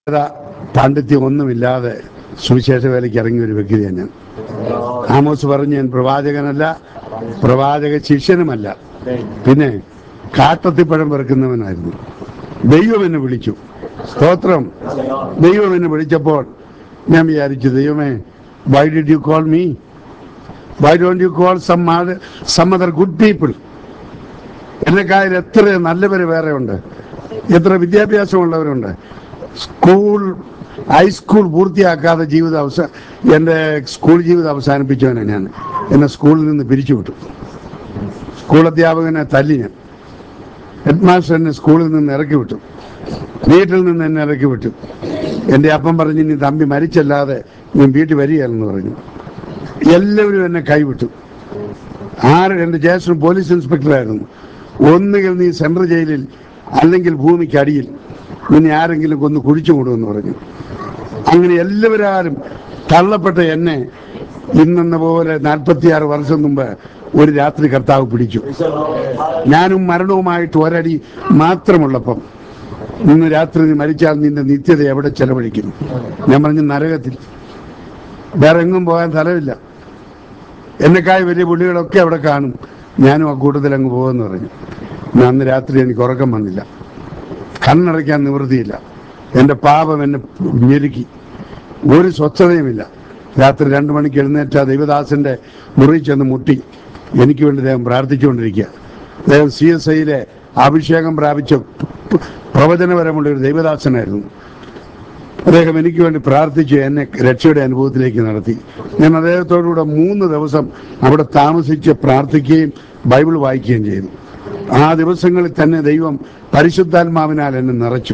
പാണ്ഡിത്യം ഒന്നുമില്ലാതെ സുവിശേഷ വേലയ്ക്ക് ഇറങ്ങിയ ഒരു വ്യക്തിയാണ് ഞാൻ ആമോസ് പറഞ്ഞ് ഞാൻ പ്രവാചകനല്ല പ്രവാചക ശിഷ്യനുമല്ല പിന്നെ കാട്ടത്തിപ്പഴം പെറുക്കുന്നവനായിരുന്നു ദൈവം എന്നെ വിളിച്ചു സ്തോത്രം ദൈവം എന്നെ വിളിച്ചപ്പോൾ ഞാൻ വിചാരിച്ചു ദൈവമേ why did you call me why don't you call some some other good people എന്നെക്കായിൽ എത്ര നല്ലവര് വേറെ ഉണ്ട് എത്ര വിദ്യാഭ്യാസമുള്ളവരുണ്ട് സ്കൂൾ ഹൈസ്കൂൾ പൂർത്തിയാക്കാതെ ജീവിതം അവസാ എൻ്റെ സ്കൂൾ ജീവിതം അവസാനിപ്പിച്ചവനാണ് ഞാൻ എന്നെ സ്കൂളിൽ നിന്ന് പിരിച്ചുവിട്ടു സ്കൂൾ അധ്യാപകനെ തല്ലി ഞാൻ ഹെഡ് മാസ്റ്റർ എന്നെ സ്കൂളിൽ നിന്ന് ഇറക്കി വിട്ടു വീട്ടിൽ നിന്ന് എന്നെ ഇറക്കി വിട്ടു എൻ്റെ അപ്പം പറഞ്ഞ് ഇനി തമ്പി മരിച്ചല്ലാതെ ഞാൻ വീട്ടിൽ വരികയല്ലെന്ന് പറഞ്ഞു എല്ലാവരും എന്നെ കൈവിട്ടു ആറ് എൻ്റെ ജ്യേഷ്ഠൻ പോലീസ് ഇൻസ്പെക്ടറായിരുന്നു ഒന്നുകിൽ നീ സെൻട്രൽ ജയിലിൽ അല്ലെങ്കിൽ ഭൂമിക്കടിയിൽ നിന്നെ ആരെങ്കിലും കൊന്ന് കുഴിച്ചു കൂടുമെന്ന് പറഞ്ഞു അങ്ങനെ എല്ലാവരും തള്ളപ്പെട്ട എന്നെ ഇന്നെന്ന പോലെ നാൽപ്പത്തിയാറ് വർഷം മുമ്പ് ഒരു രാത്രി കർത്താവ് പിടിച്ചു ഞാനും മരണവുമായിട്ട് ഒരടി മാത്രമുള്ളപ്പം ഇന്ന് രാത്രി നീ മരിച്ചാൽ നിന്റെ നിത്യത എവിടെ ചെലവഴിക്കും ഞാൻ പറഞ്ഞു നരകത്തിൽ വേറെ എങ്ങും പോകാൻ സ്ഥലമില്ല എന്നെക്കായി വലിയ പുള്ളികളൊക്കെ അവിടെ കാണും ഞാനും ആ കൂട്ടത്തിൽ അങ്ങ് പോകുമെന്ന് പറഞ്ഞു ഞാൻ അന്ന് രാത്രി എനിക്ക് ഉറക്കം വന്നില്ല കണ്ണടയ്ക്കാൻ നിവൃത്തിയില്ല എൻ്റെ പാപം എന്നെ ഞെരുക്കി ഒരു സ്വച്ഛതയുമില്ല രാത്രി രണ്ടു മണിക്ക് എഴുന്നേറ്റ ദൈവദാസന്റെ മുറി ചെന്ന് മുട്ടി എനിക്ക് വേണ്ടി അദ്ദേഹം പ്രാർത്ഥിച്ചുകൊണ്ടിരിക്കുക അദ്ദേഹം സി എസ് ഐയിലെ അഭിഷേകം പ്രാപിച്ച പ- പ്രവചനപരമുള്ള ഒരു ദൈവദാസനായിരുന്നു അദ്ദേഹം എനിക്ക് വേണ്ടി പ്രാർത്ഥിച്ച് എന്നെ രക്ഷയുടെ അനുഭവത്തിലേക്ക് നടത്തി ഞാൻ അദ്ദേഹത്തോടുകൂടെ മൂന്ന് ദിവസം അവിടെ താമസിച്ച് പ്രാർത്ഥിക്കുകയും ബൈബിൾ വായിക്കുകയും ചെയ്തു ആ ദിവസങ്ങളിൽ തന്നെ ദൈവം പരിശുദ്ധാത്മാവിനാൽ എന്നെ നിറച്ചു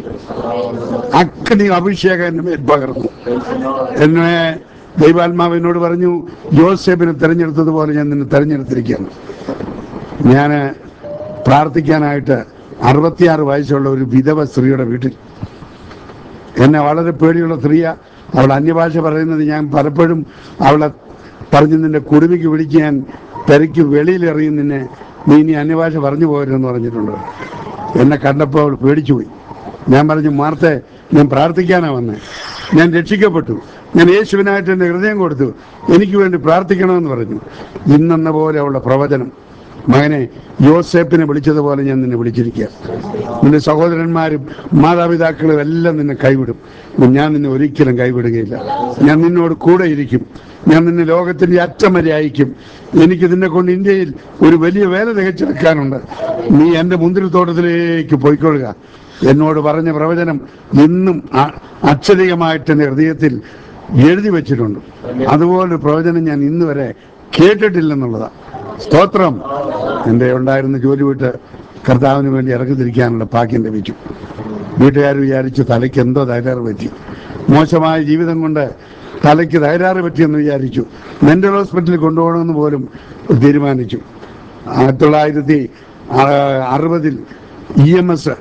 അഗ്നി അഭിഷേകം എന്നെ മേൽ പകർന്നു എന്നെ ദൈവാത്മാവ് എന്നോട് പറഞ്ഞു ജോസഫിനെ തെരഞ്ഞെടുത്തതുപോലെ ഞാൻ നിന്നെ തെരഞ്ഞെടുത്തിരിക്കുകയാണ് ഞാൻ പ്രാർത്ഥിക്കാനായിട്ട് അറുപത്തിയാറ് വയസ്സുള്ള ഒരു വിധവ സ്ത്രീയുടെ വീട്ടിൽ എന്നെ വളരെ പേടിയുള്ള സ്ത്രീയ അവൾ അന്യഭാഷ പറയുന്നത് ഞാൻ പലപ്പോഴും അവളെ പറഞ്ഞ് നിന്റെ കുടുമിക്ക് വിളിച്ച് ഞാൻ പെരയ്ക്ക് വെളിയിൽ എറിയും നിന്നെ നീ ഇനി അന്യഭാഷ പറഞ്ഞു പോകരുതെന്ന് പറഞ്ഞിട്ടുണ്ട് എന്നെ കണ്ടപ്പോൾ അവൾ പേടിച്ചുപോയി ഞാൻ പറഞ്ഞു മാർത്തെ ഞാൻ പ്രാർത്ഥിക്കാനാ വന്നേ ഞാൻ രക്ഷിക്കപ്പെട്ടു ഞാൻ യേശുവിനായിട്ട് എൻ്റെ ഹൃദയം കൊടുത്തു എനിക്ക് വേണ്ടി പ്രാർത്ഥിക്കണമെന്ന് പറഞ്ഞു ഇന്നെന്ന പോലെ അവളുടെ പ്രവചനം മകനെ യോസേപ്പിനെ വിളിച്ചതുപോലെ ഞാൻ നിന്നെ വിളിച്ചിരിക്കുക നിന്റെ സഹോദരന്മാരും മാതാപിതാക്കളും എല്ലാം നിന്നെ കൈവിടും ഞാൻ നിന്നെ ഒരിക്കലും കൈവിടുകയില്ല ഞാൻ നിന്നോട് കൂടെ ഇരിക്കും ഞാൻ നിന്നെ ലോകത്തിന്റെ അറ്റം വരെ അയക്കും എനിക്ക് നിന്നെ കൊണ്ട് ഇന്ത്യയിൽ ഒരു വലിയ വേല തികച്ചെടുക്കാനുണ്ട് നീ എൻ്റെ മുന്തിരിത്തോട്ടത്തിലേക്ക് പോയിക്കൊള്ളുക എന്നോട് പറഞ്ഞ പ്രവചനം ഇന്നും അ- അക്ഷരികമായിട്ട് എൻ്റെ ഹൃദയത്തിൽ എഴുതി വെച്ചിട്ടുണ്ട് അതുപോലൊരു പ്രവചനം ഞാൻ ഇന്ന് വരെ കേട്ടിട്ടില്ലെന്നുള്ളതാണ് സ്തോത്രം എൻ്റെ ഉണ്ടായിരുന്ന ജോലി വിട്ട് കർത്താവിന് വേണ്ടി ഇറങ്ങി തിരിക്കാനുള്ള ഭാഗ്യം ലഭിച്ചു വീട്ടുകാർ വിചാരിച്ചു തലയ്ക്ക് എന്തോ തകരാറ് പറ്റി മോശമായ ജീവിതം കൊണ്ട് തലയ്ക്ക് തകരാറ് പറ്റിയെന്ന് വിചാരിച്ചു മെന്റൽ ഹോസ്പിറ്റലിൽ കൊണ്ടുപോകണമെന്ന് പോലും തീരുമാനിച്ചു ആയിരത്തി തൊള്ളായിരത്തി അറുപതിൽ ഇ എം എസ്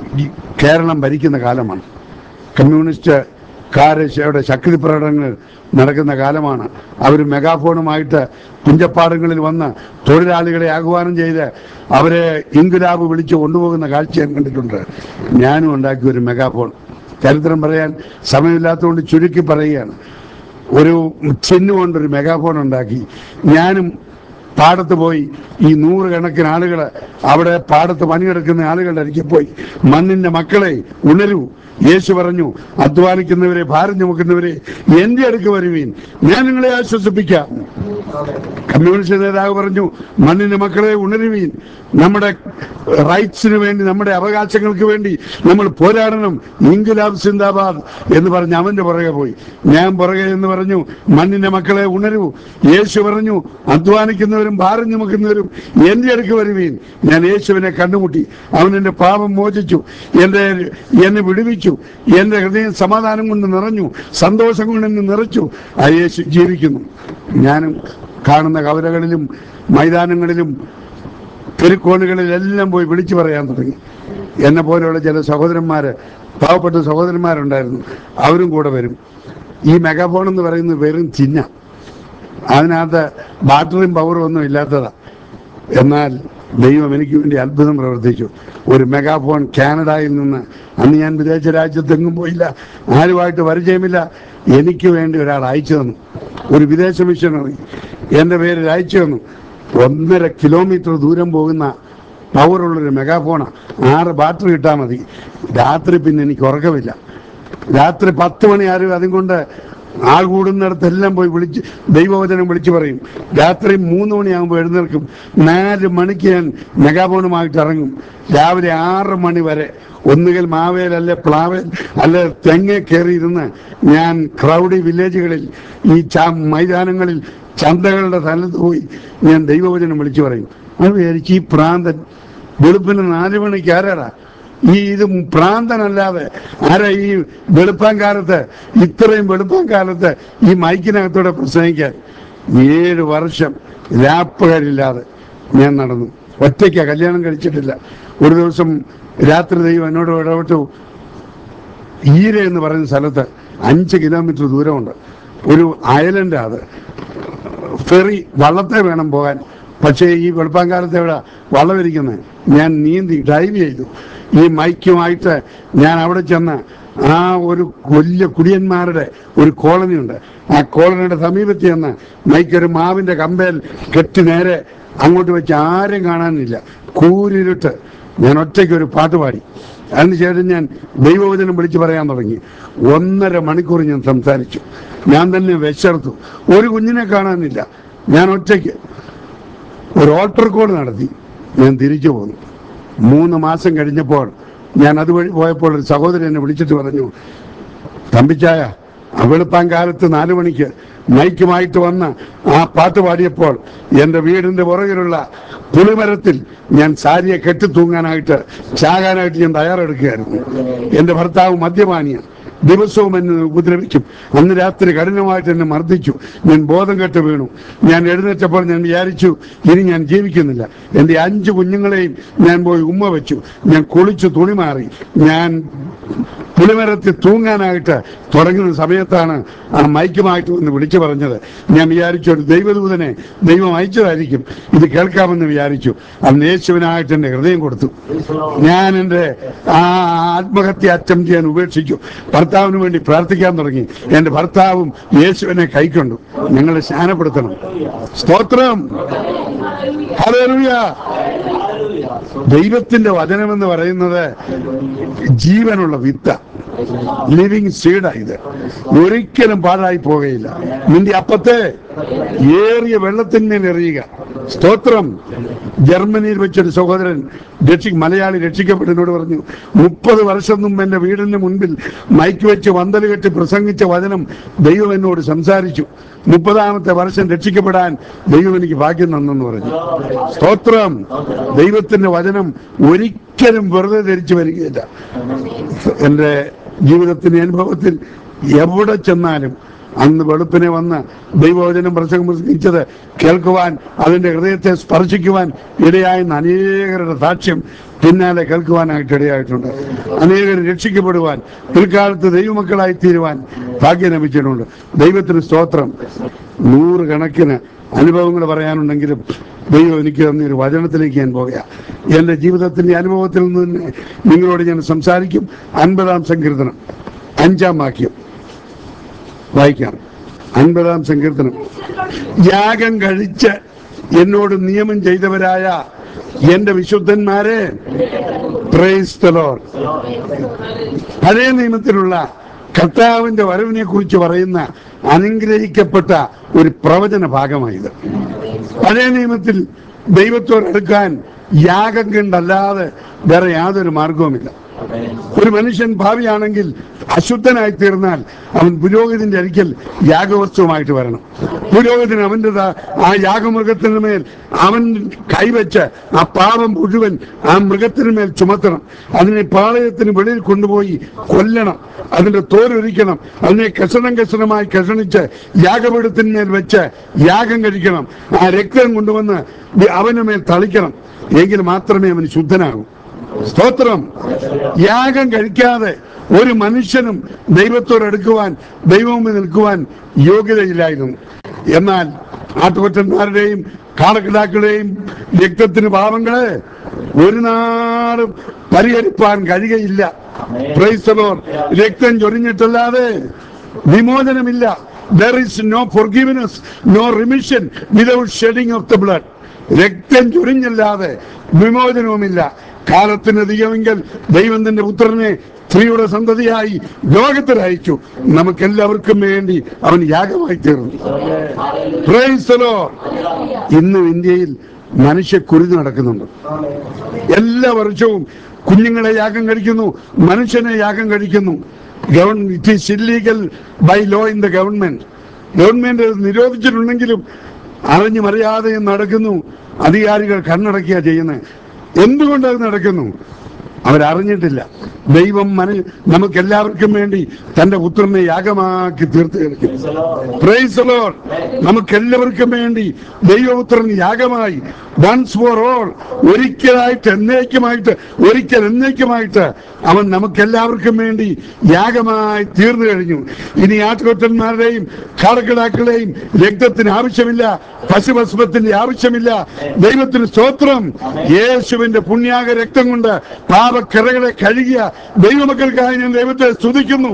കേരളം ഭരിക്കുന്ന കാലമാണ് കമ്മ്യൂണിസ്റ്റ് കാരുടെ ശക്തി പ്രകടനങ്ങൾ നടക്കുന്ന കാലമാണ് അവർ മെഗാഫോണുമായിട്ട് പുഞ്ചപ്പാടങ്ങളിൽ വന്ന് തൊഴിലാളികളെ ആഹ്വാനം ചെയ്ത് അവരെ ഇൻകുലാബ് വിളിച്ച് കൊണ്ടുപോകുന്ന കാഴ്ച ഞാൻ കണ്ടിട്ടുണ്ട് ഞാനും ഉണ്ടാക്കി ഒരു മെഗാഫോൺ ചരിത്രം പറയാൻ സമയമില്ലാത്തതുകൊണ്ട് ചുരുക്കി പറയുകയാണ് ഒരു ചിഹ്നുകൊണ്ടൊരു മെഗാഫോൺ ഉണ്ടാക്കി ഞാനും പാടത്ത് പോയി ഈ നൂറുകണക്കിന് ആളുകൾ അവിടെ പാടത്ത് പണിയെടുക്കുന്ന ആളുകളുടെ അരികെ പോയി മണ്ണിന്റെ മക്കളെ ഉണരൂ യേശു പറഞ്ഞു അധ്വാനിക്കുന്നവരെ ഭാരം ചുമക്കുന്നവരെ എന്റെ അടുക്ക് വരുവീൻ ഞാൻ നിങ്ങളെ ആശ്വസിപ്പിക്കാം കമ്മ്യൂണിസ്റ്റ് നേതാവ് പറഞ്ഞു മണ്ണിന്റെ മക്കളെ ഉണരുവീൻ നമ്മുടെ റൈറ്റ്സിന് വേണ്ടി നമ്മുടെ അവകാശങ്ങൾക്ക് വേണ്ടി നമ്മൾ പോരാടണം ഇൻകുലാബ് സിന്ദാബാദ് എന്ന് പറഞ്ഞ് അവന്റെ പുറകെ പോയി ഞാൻ പുറകെ എന്ന് പറഞ്ഞു മണ്ണിന്റെ മക്കളെ ഉണരൂ യേശു പറഞ്ഞു അധ്വാനിക്കുന്നവരും ഭാരം ചുമക്കുന്നവരും എന്റെ അടുക്ക് വരുവീൻ ഞാൻ യേശുവിനെ കണ്ടുമുട്ടി അവൻ എന്റെ പാപം മോചിച്ചു എന്റെ എന്നെ വിടുവിച്ചു എന്റെ ഹൃദയം സമാധാനം കൊണ്ട് നിറഞ്ഞു സന്തോഷം കൊണ്ട് എന്നെ നിറച്ചു ആ യേശു ജീവിക്കുന്നു ഞാനും കാണുന്ന കവലകളിലും മൈതാനങ്ങളിലും തെരുക്കോണുകളിലെല്ലാം പോയി വിളിച്ചു പറയാൻ തുടങ്ങി എന്നെ പോലെയുള്ള ചില സഹോദരന്മാര് പാവപ്പെട്ട സഹോദരന്മാരുണ്ടായിരുന്നു അവരും കൂടെ വരും ഈ മെഗാഫോൺ എന്ന് പറയുന്നത് വെറും ചിഹ്ന അതിനകത്ത് ബാറ്ററിയും പവറും ഒന്നും ഇല്ലാത്തതാ എന്നാൽ ദൈവം എനിക്ക് വേണ്ടി അത്ഭുതം പ്രവർത്തിച്ചു ഒരു മെഗാഫോൺ കാനഡയിൽ നിന്ന് അന്ന് ഞാൻ വിദേശ രാജ്യത്തെങ്ങും പോയില്ല ആരുമായിട്ട് പരിചയമില്ല എനിക്ക് വേണ്ടി ഒരാൾ അയച്ചു തന്നു ഒരു വിദേശ മിഷനറി എൻ്റെ പേരിൽ അയച്ചു തന്നു ഒന്നര കിലോമീറ്റർ ദൂരം പോകുന്ന പവറുള്ളൊരു മെഗാഫോണാണ് ആറ് ബാറ്ററി ഇട്ടാൽ മതി രാത്രി പിന്നെ എനിക്ക് ഉറക്കമില്ല രാത്രി പത്ത് മണി ആരും അതും കൊണ്ട് ആൾ കൂടുന്നിടത്തെല്ലാം പോയി വിളിച്ച് ദൈവവചനം വിളിച്ചു പറയും രാത്രി മൂന്ന് മണിയാകുമ്പോൾ എഴുന്നേൽക്കും നാല് മണിക്ക് ഞാൻ മെഗാഫോണുമായിട്ട് ഇറങ്ങും രാവിലെ ആറ് മണി വരെ ഒന്നുകിൽ മാവേൽ അല്ലെ പ്ലാവേൽ അല്ലെ തെങ്ങെ കയറിയിരുന്ന് ഞാൻ ക്രൗഡി വില്ലേജുകളിൽ ഈ ചാ മൈതാനങ്ങളിൽ ചന്തകളുടെ സ്ഥലത്ത് പോയി ഞാൻ ദൈവവചനം വിളിച്ചു പറയും അത് വിചാരിച്ച് ഈ പ്രാന്തൻ വെളുപ്പിന് നാല് മണിക്ക് ആരാടാ ഈ ഇത് പ്രാന്തനല്ലാതെ ആരാ ഈ വെളുപ്പാൻ കാലത്ത് ഇത്രയും വെളുപ്പാൻ കാലത്ത് ഈ മൈക്കിനകത്തൂടെ പ്രസംഗിക്കാൻ ഏഴ് വർഷം രാപ്പകരില്ലാതെ ഞാൻ നടന്നു ഒറ്റയ്ക്ക കല്യാണം കഴിച്ചിട്ടില്ല ഒരു ദിവസം രാത്രി ദൈവം എന്നോട് ഇടപെട്ടു ഈര എന്ന് പറയുന്ന സ്ഥലത്ത് അഞ്ച് കിലോമീറ്റർ ദൂരമുണ്ട് ഒരു ഐലൻഡ് അത് ഫെറി വള്ളത്തെ വേണം പോകാൻ പക്ഷേ ഈ വെളുപ്പാങ്കാലത്ത് എവിടെ വള്ളം ഇരിക്കുന്നത് ഞാൻ നീന്തി ഡൈവ് ചെയ്തു ഈ മൈക്കുമായിട്ട് ഞാൻ അവിടെ ചെന്ന് ആ ഒരു വലിയ കുടിയന്മാരുടെ ഒരു കോളനി ഉണ്ട് ആ കോളനിയുടെ സമീപത്ത് ചെന്ന് മൈക്ക് ഒരു മാവിന്റെ കമ്പയിൽ കെട്ടി നേരെ അങ്ങോട്ട് വെച്ച് ആരും കാണാനില്ല കൂരിരുട്ട് ഞാൻ ഒറ്റയ്ക്ക് ഒരു പാട്ട് പാടി അതിനുശേഷം ഞാൻ ദൈവവചനം വിളിച്ചു പറയാൻ തുടങ്ങി ഒന്നര മണിക്കൂർ ഞാൻ സംസാരിച്ചു ഞാൻ തന്നെ വിശർത്തു ഒരു കുഞ്ഞിനെ കാണാനില്ല ഞാൻ ഒറ്റയ്ക്ക് ഒരു ഓൾട്ടർ കോഡ് നടത്തി ഞാൻ തിരിച്ചു പോന്നു മൂന്ന് മാസം കഴിഞ്ഞപ്പോൾ ഞാൻ അതുവഴി പോയപ്പോൾ ഒരു സഹോദരൻ എന്നെ വിളിച്ചിട്ട് പറഞ്ഞു തമ്പിച്ചായ വെളുപ്പാൻ കാലത്ത് നാലു മണിക്ക് മൈക്കുമായിട്ട് വന്ന് ആ പാട്ട് പാടിയപ്പോൾ എൻ്റെ വീടിന്റെ പുറകിലുള്ള പുളിമരത്തിൽ ഞാൻ സാരിയെ കെട്ടി തൂങ്ങാനായിട്ട് ചാകാനായിട്ട് ഞാൻ തയ്യാറെടുക്കുകയായിരുന്നു എൻ്റെ ഭർത്താവ് മദ്യപാനിയാണ് ദിവസവും എന്നെ ഉപദ്രവിക്കും അന്ന് രാത്രി കഠിനമായിട്ട് എന്നെ മർദ്ദിച്ചു ഞാൻ ബോധം കെട്ട് വീണു ഞാൻ എഴുന്നേറ്റപ്പോൾ ഞാൻ വിചാരിച്ചു ഇനി ഞാൻ ജീവിക്കുന്നില്ല എൻ്റെ അഞ്ച് കുഞ്ഞുങ്ങളെയും ഞാൻ പോയി ഉമ്മ വെച്ചു ഞാൻ കുളിച്ചു തുണി മാറി ഞാൻ പുളിമരത്തിൽ തൂങ്ങാനായിട്ട് തുടങ്ങുന്ന സമയത്താണ് ആ മൈക്കുമായിട്ട് ഒന്ന് വിളിച്ചു പറഞ്ഞത് ഞാൻ വിചാരിച്ചു ഒരു ദൈവദൂതനെ ദൈവം അയച്ചതായിരിക്കും ഇത് കേൾക്കാമെന്ന് വിചാരിച്ചു അന്ന് യേശുവിനായിട്ട് എൻ്റെ ഹൃദയം കൊടുത്തു ഞാൻ എൻ്റെ ആ ആത്മഹത്യ അറ്റം ചെയ്യാൻ ഉപേക്ഷിച്ചു ഭർത്താവിന് വേണ്ടി പ്രാർത്ഥിക്കാൻ തുടങ്ങി എൻ്റെ ഭർത്താവും യേശുവിനെ കൈക്കൊണ്ടു ഞങ്ങളെ സ്നാനപ്പെടുത്തണം സ്തോത്രം ഹല്ലേലൂയ ദൈവത്തിന്റെ വചനമെന്ന് പറയുന്നത് ജീവനുള്ള വിത്ത ലിവിങ് സീഡാ ഇത് ഒരിക്കലും പാഴായി പോകുകയില്ല നിന്റെ അപ്പത്തെ ഏറിയ വെള്ളത്തിന്മേൽ എറിയുക സ്തോത്രം ജർമ്മനിയിൽ വെച്ചൊരു സഹോദരൻ രക്ഷി മലയാളി രക്ഷിക്കപ്പെട്ടതിനോട് പറഞ്ഞു മുപ്പത് വർഷം മുമ്പ് എന്റെ വീടിന് മുൻപിൽ മൈക്ക് വെച്ച് വന്തൽ കെട്ടി പ്രസംഗിച്ച വചനം ദൈവം എന്നോട് സംസാരിച്ചു മുപ്പതാമത്തെ വർഷം രക്ഷിക്കപ്പെടാൻ ദൈവം എനിക്ക് ഭാഗ്യം തന്നെന്ന് പറഞ്ഞു സ്തോത്രം ദൈവത്തിന്റെ വചനം ഒരിക്കലും വെറുതെ ധരിച്ചു വരികയില്ല എൻ്റെ ജീവിതത്തിന്റെ അനുഭവത്തിൽ എവിടെ ചെന്നാലും അന്ന് വെളുപ്പിനെ വന്ന് ദൈവവചനം പ്രസംഗം പ്രസംഗിച്ചത് കേൾക്കുവാൻ അതിന്റെ ഹൃദയത്തെ സ്പർശിക്കുവാൻ ഇടയായെന്ന് അനേകരുടെ സാക്ഷ്യം പിന്നാലെ കേൾക്കുവാനായിട്ട് ഇടയായിട്ടുണ്ട് അനേകർ രക്ഷിക്കപ്പെടുവാൻ പിൽക്കാലത്ത് ദൈവമക്കളായി തീരുവാൻ ഭാഗ്യം ലഭിച്ചിട്ടുണ്ട് ദൈവത്തിന് സ്തോത്രം നൂറുകണക്കിന് അനുഭവങ്ങൾ പറയാനുണ്ടെങ്കിലും ദൈവം എനിക്ക് തന്ന ഒരു വചനത്തിലേക്ക് ഞാൻ പോകുക എൻ്റെ ജീവിതത്തിന്റെ അനുഭവത്തിൽ നിന്ന് തന്നെ നിങ്ങളോട് ഞാൻ സംസാരിക്കും അൻപതാം സങ്കീർത്തനം അഞ്ചാം വാക്യം വായിക്കാം അൻപതാം സങ്കീർത്തനം യാഗം കഴിച്ച് എന്നോട് നിയമം ചെയ്തവരായ എന്റെ വിശുദ്ധന്മാരെ പ്രൈസ് the Lord. പഴയ നിയമത്തിലുള്ള കർത്താവിന്റെ വരവിനെ കുറിച്ച് പറയുന്ന അനുഗ്രഹിക്കപ്പെട്ട ഒരു പ്രവചന ഭാഗമായത് പഴയ നിയമത്തിൽ ദൈവത്തോട് അടുക്കാൻ യാഗം കണ്ടല്ലാതെ വേറെ യാതൊരു മാർഗവുമില്ല ഒരു മനുഷ്യൻ ഭാവിയാണെങ്കിൽ അശുദ്ധനായി തീർന്നാൽ അവൻ പുരോഹിതന്റെ അരിക്കൽ യാഗവസ്തുവുമായിട്ട് വരണം പുരോഹിതൻ അവന്റെ ആ യാഗമൃഗത്തിന് മേൽ അവൻ കൈവച്ച് ആ പാപം മുഴുവൻ ആ മൃഗത്തിന് മേൽ ചുമത്തണം അതിനെ പാളയത്തിന് വെളിയിൽ കൊണ്ടുപോയി കൊല്ലണം അതിന്റെ തോലൊരിക്കണം അതിനെ കഷണം കഷണമായി കഷണിച്ച് യാഗപീഠത്തിന്മേൽ വെച്ച് യാഗം കഴിക്കണം ആ രക്തം കൊണ്ടുവന്ന് അവന് മേൽ തളിക്കണം എങ്കിൽ മാത്രമേ അവൻ ശുദ്ധനാകൂ സ്തോത്രം യാഗം കഴിക്കാതെ ഒരു മനുഷ്യനും ദൈവത്തോട് അടുക്കുവാൻ ദൈവമുമ്പിൽ നിൽക്കുവാൻ യോഗ്യതയില്ലായിരുന്നു എന്നാൽ ആട്ടുകൊറ്റന്മാരുടെയും കാളക്കിടാക്കളെയും രക്തത്തിന് പാപങ്ങളെ ഒരു നാളും പരിഹരിപ്പാൻ കഴിയുകയില്ല Praise the Lord. രക്തം ചൊരിഞ്ഞിട്ടല്ലാതെ വിമോചനമില്ല there is no forgiveness no remission without shedding of the blood രക്തം ചൊരിഞ്ഞല്ലാതെ വിമോചനവുമില്ല കാലത്തിന് അധികമെങ്കിൽ ദൈവം തന്റെ പുത്രനെ സ്ത്രീയുടെ സന്തതിയായി ലോകത്തിൽ അയച്ചു നമുക്കെല്ലാവർക്കും വേണ്ടി അവൻ യാഗമായി തീർന്നു Praise the Lord. ഇന്നും ഇന്ത്യയിൽ മനുഷ്യ കുരുതി നടക്കുന്നുണ്ട് എല്ലാ വർഷവും കുഞ്ഞുങ്ങളെ യാഗം കഴിക്കുന്നു മനുഷ്യനെ യാഗം കഴിക്കുന്നു government it is illegal by law in the government government അത് നിരോധിച്ചിട്ടുണ്ടെങ്കിലും അറിഞ്ഞും അറിയാതെയും നടക്കുന്നു അധികാരികൾ കണ്ണടക്കിയ ചെയ്യുന്നത് എന്തുകൊണ്ട് അത് നടക്കുന്നു അവരറിഞ്ഞിട്ടില്ല ദൈവം മന നമുക്ക് എല്ലാവർക്കും വേണ്ടി തന്റെ പുത്രനെ യാഗമാക്കി തീർത്ത് കളിക്കും പ്രൈസ് ലോഡ് നമുക്ക് എല്ലാവർക്കും വേണ്ടി ദൈവപുത്രൻ യാഗമായി വൺസ് ഫോർ ഓൾ ഒരിക്കലായിട്ട് എന്നേക്കുമായിട്ട് ഒരിക്കൽ എന്നേക്കുമായിട്ട് അവൻ നമുക്ക് എല്ലാവർക്കും വേണ്ടി യാഗമായി തീർന്നു കഴിഞ്ഞു ഇനി ആട്ടുകൊറ്റന്മാരുടെയും കാടക്കിടാക്കളുടെയും രക്തത്തിന് ആവശ്യമില്ല പശുഭസ്മത്തിന്റെ ആവശ്യമില്ല ദൈവത്തിന് സ്തോത്രം യേശുവിന്റെ പുണ്യാക രക്തം കൊണ്ട് പാപക്കിറകളെ കഴുകിയ ദൈവമക്കൾക്കായി ഞാൻ ദൈവത്തെ സ്തുതിക്കുന്നു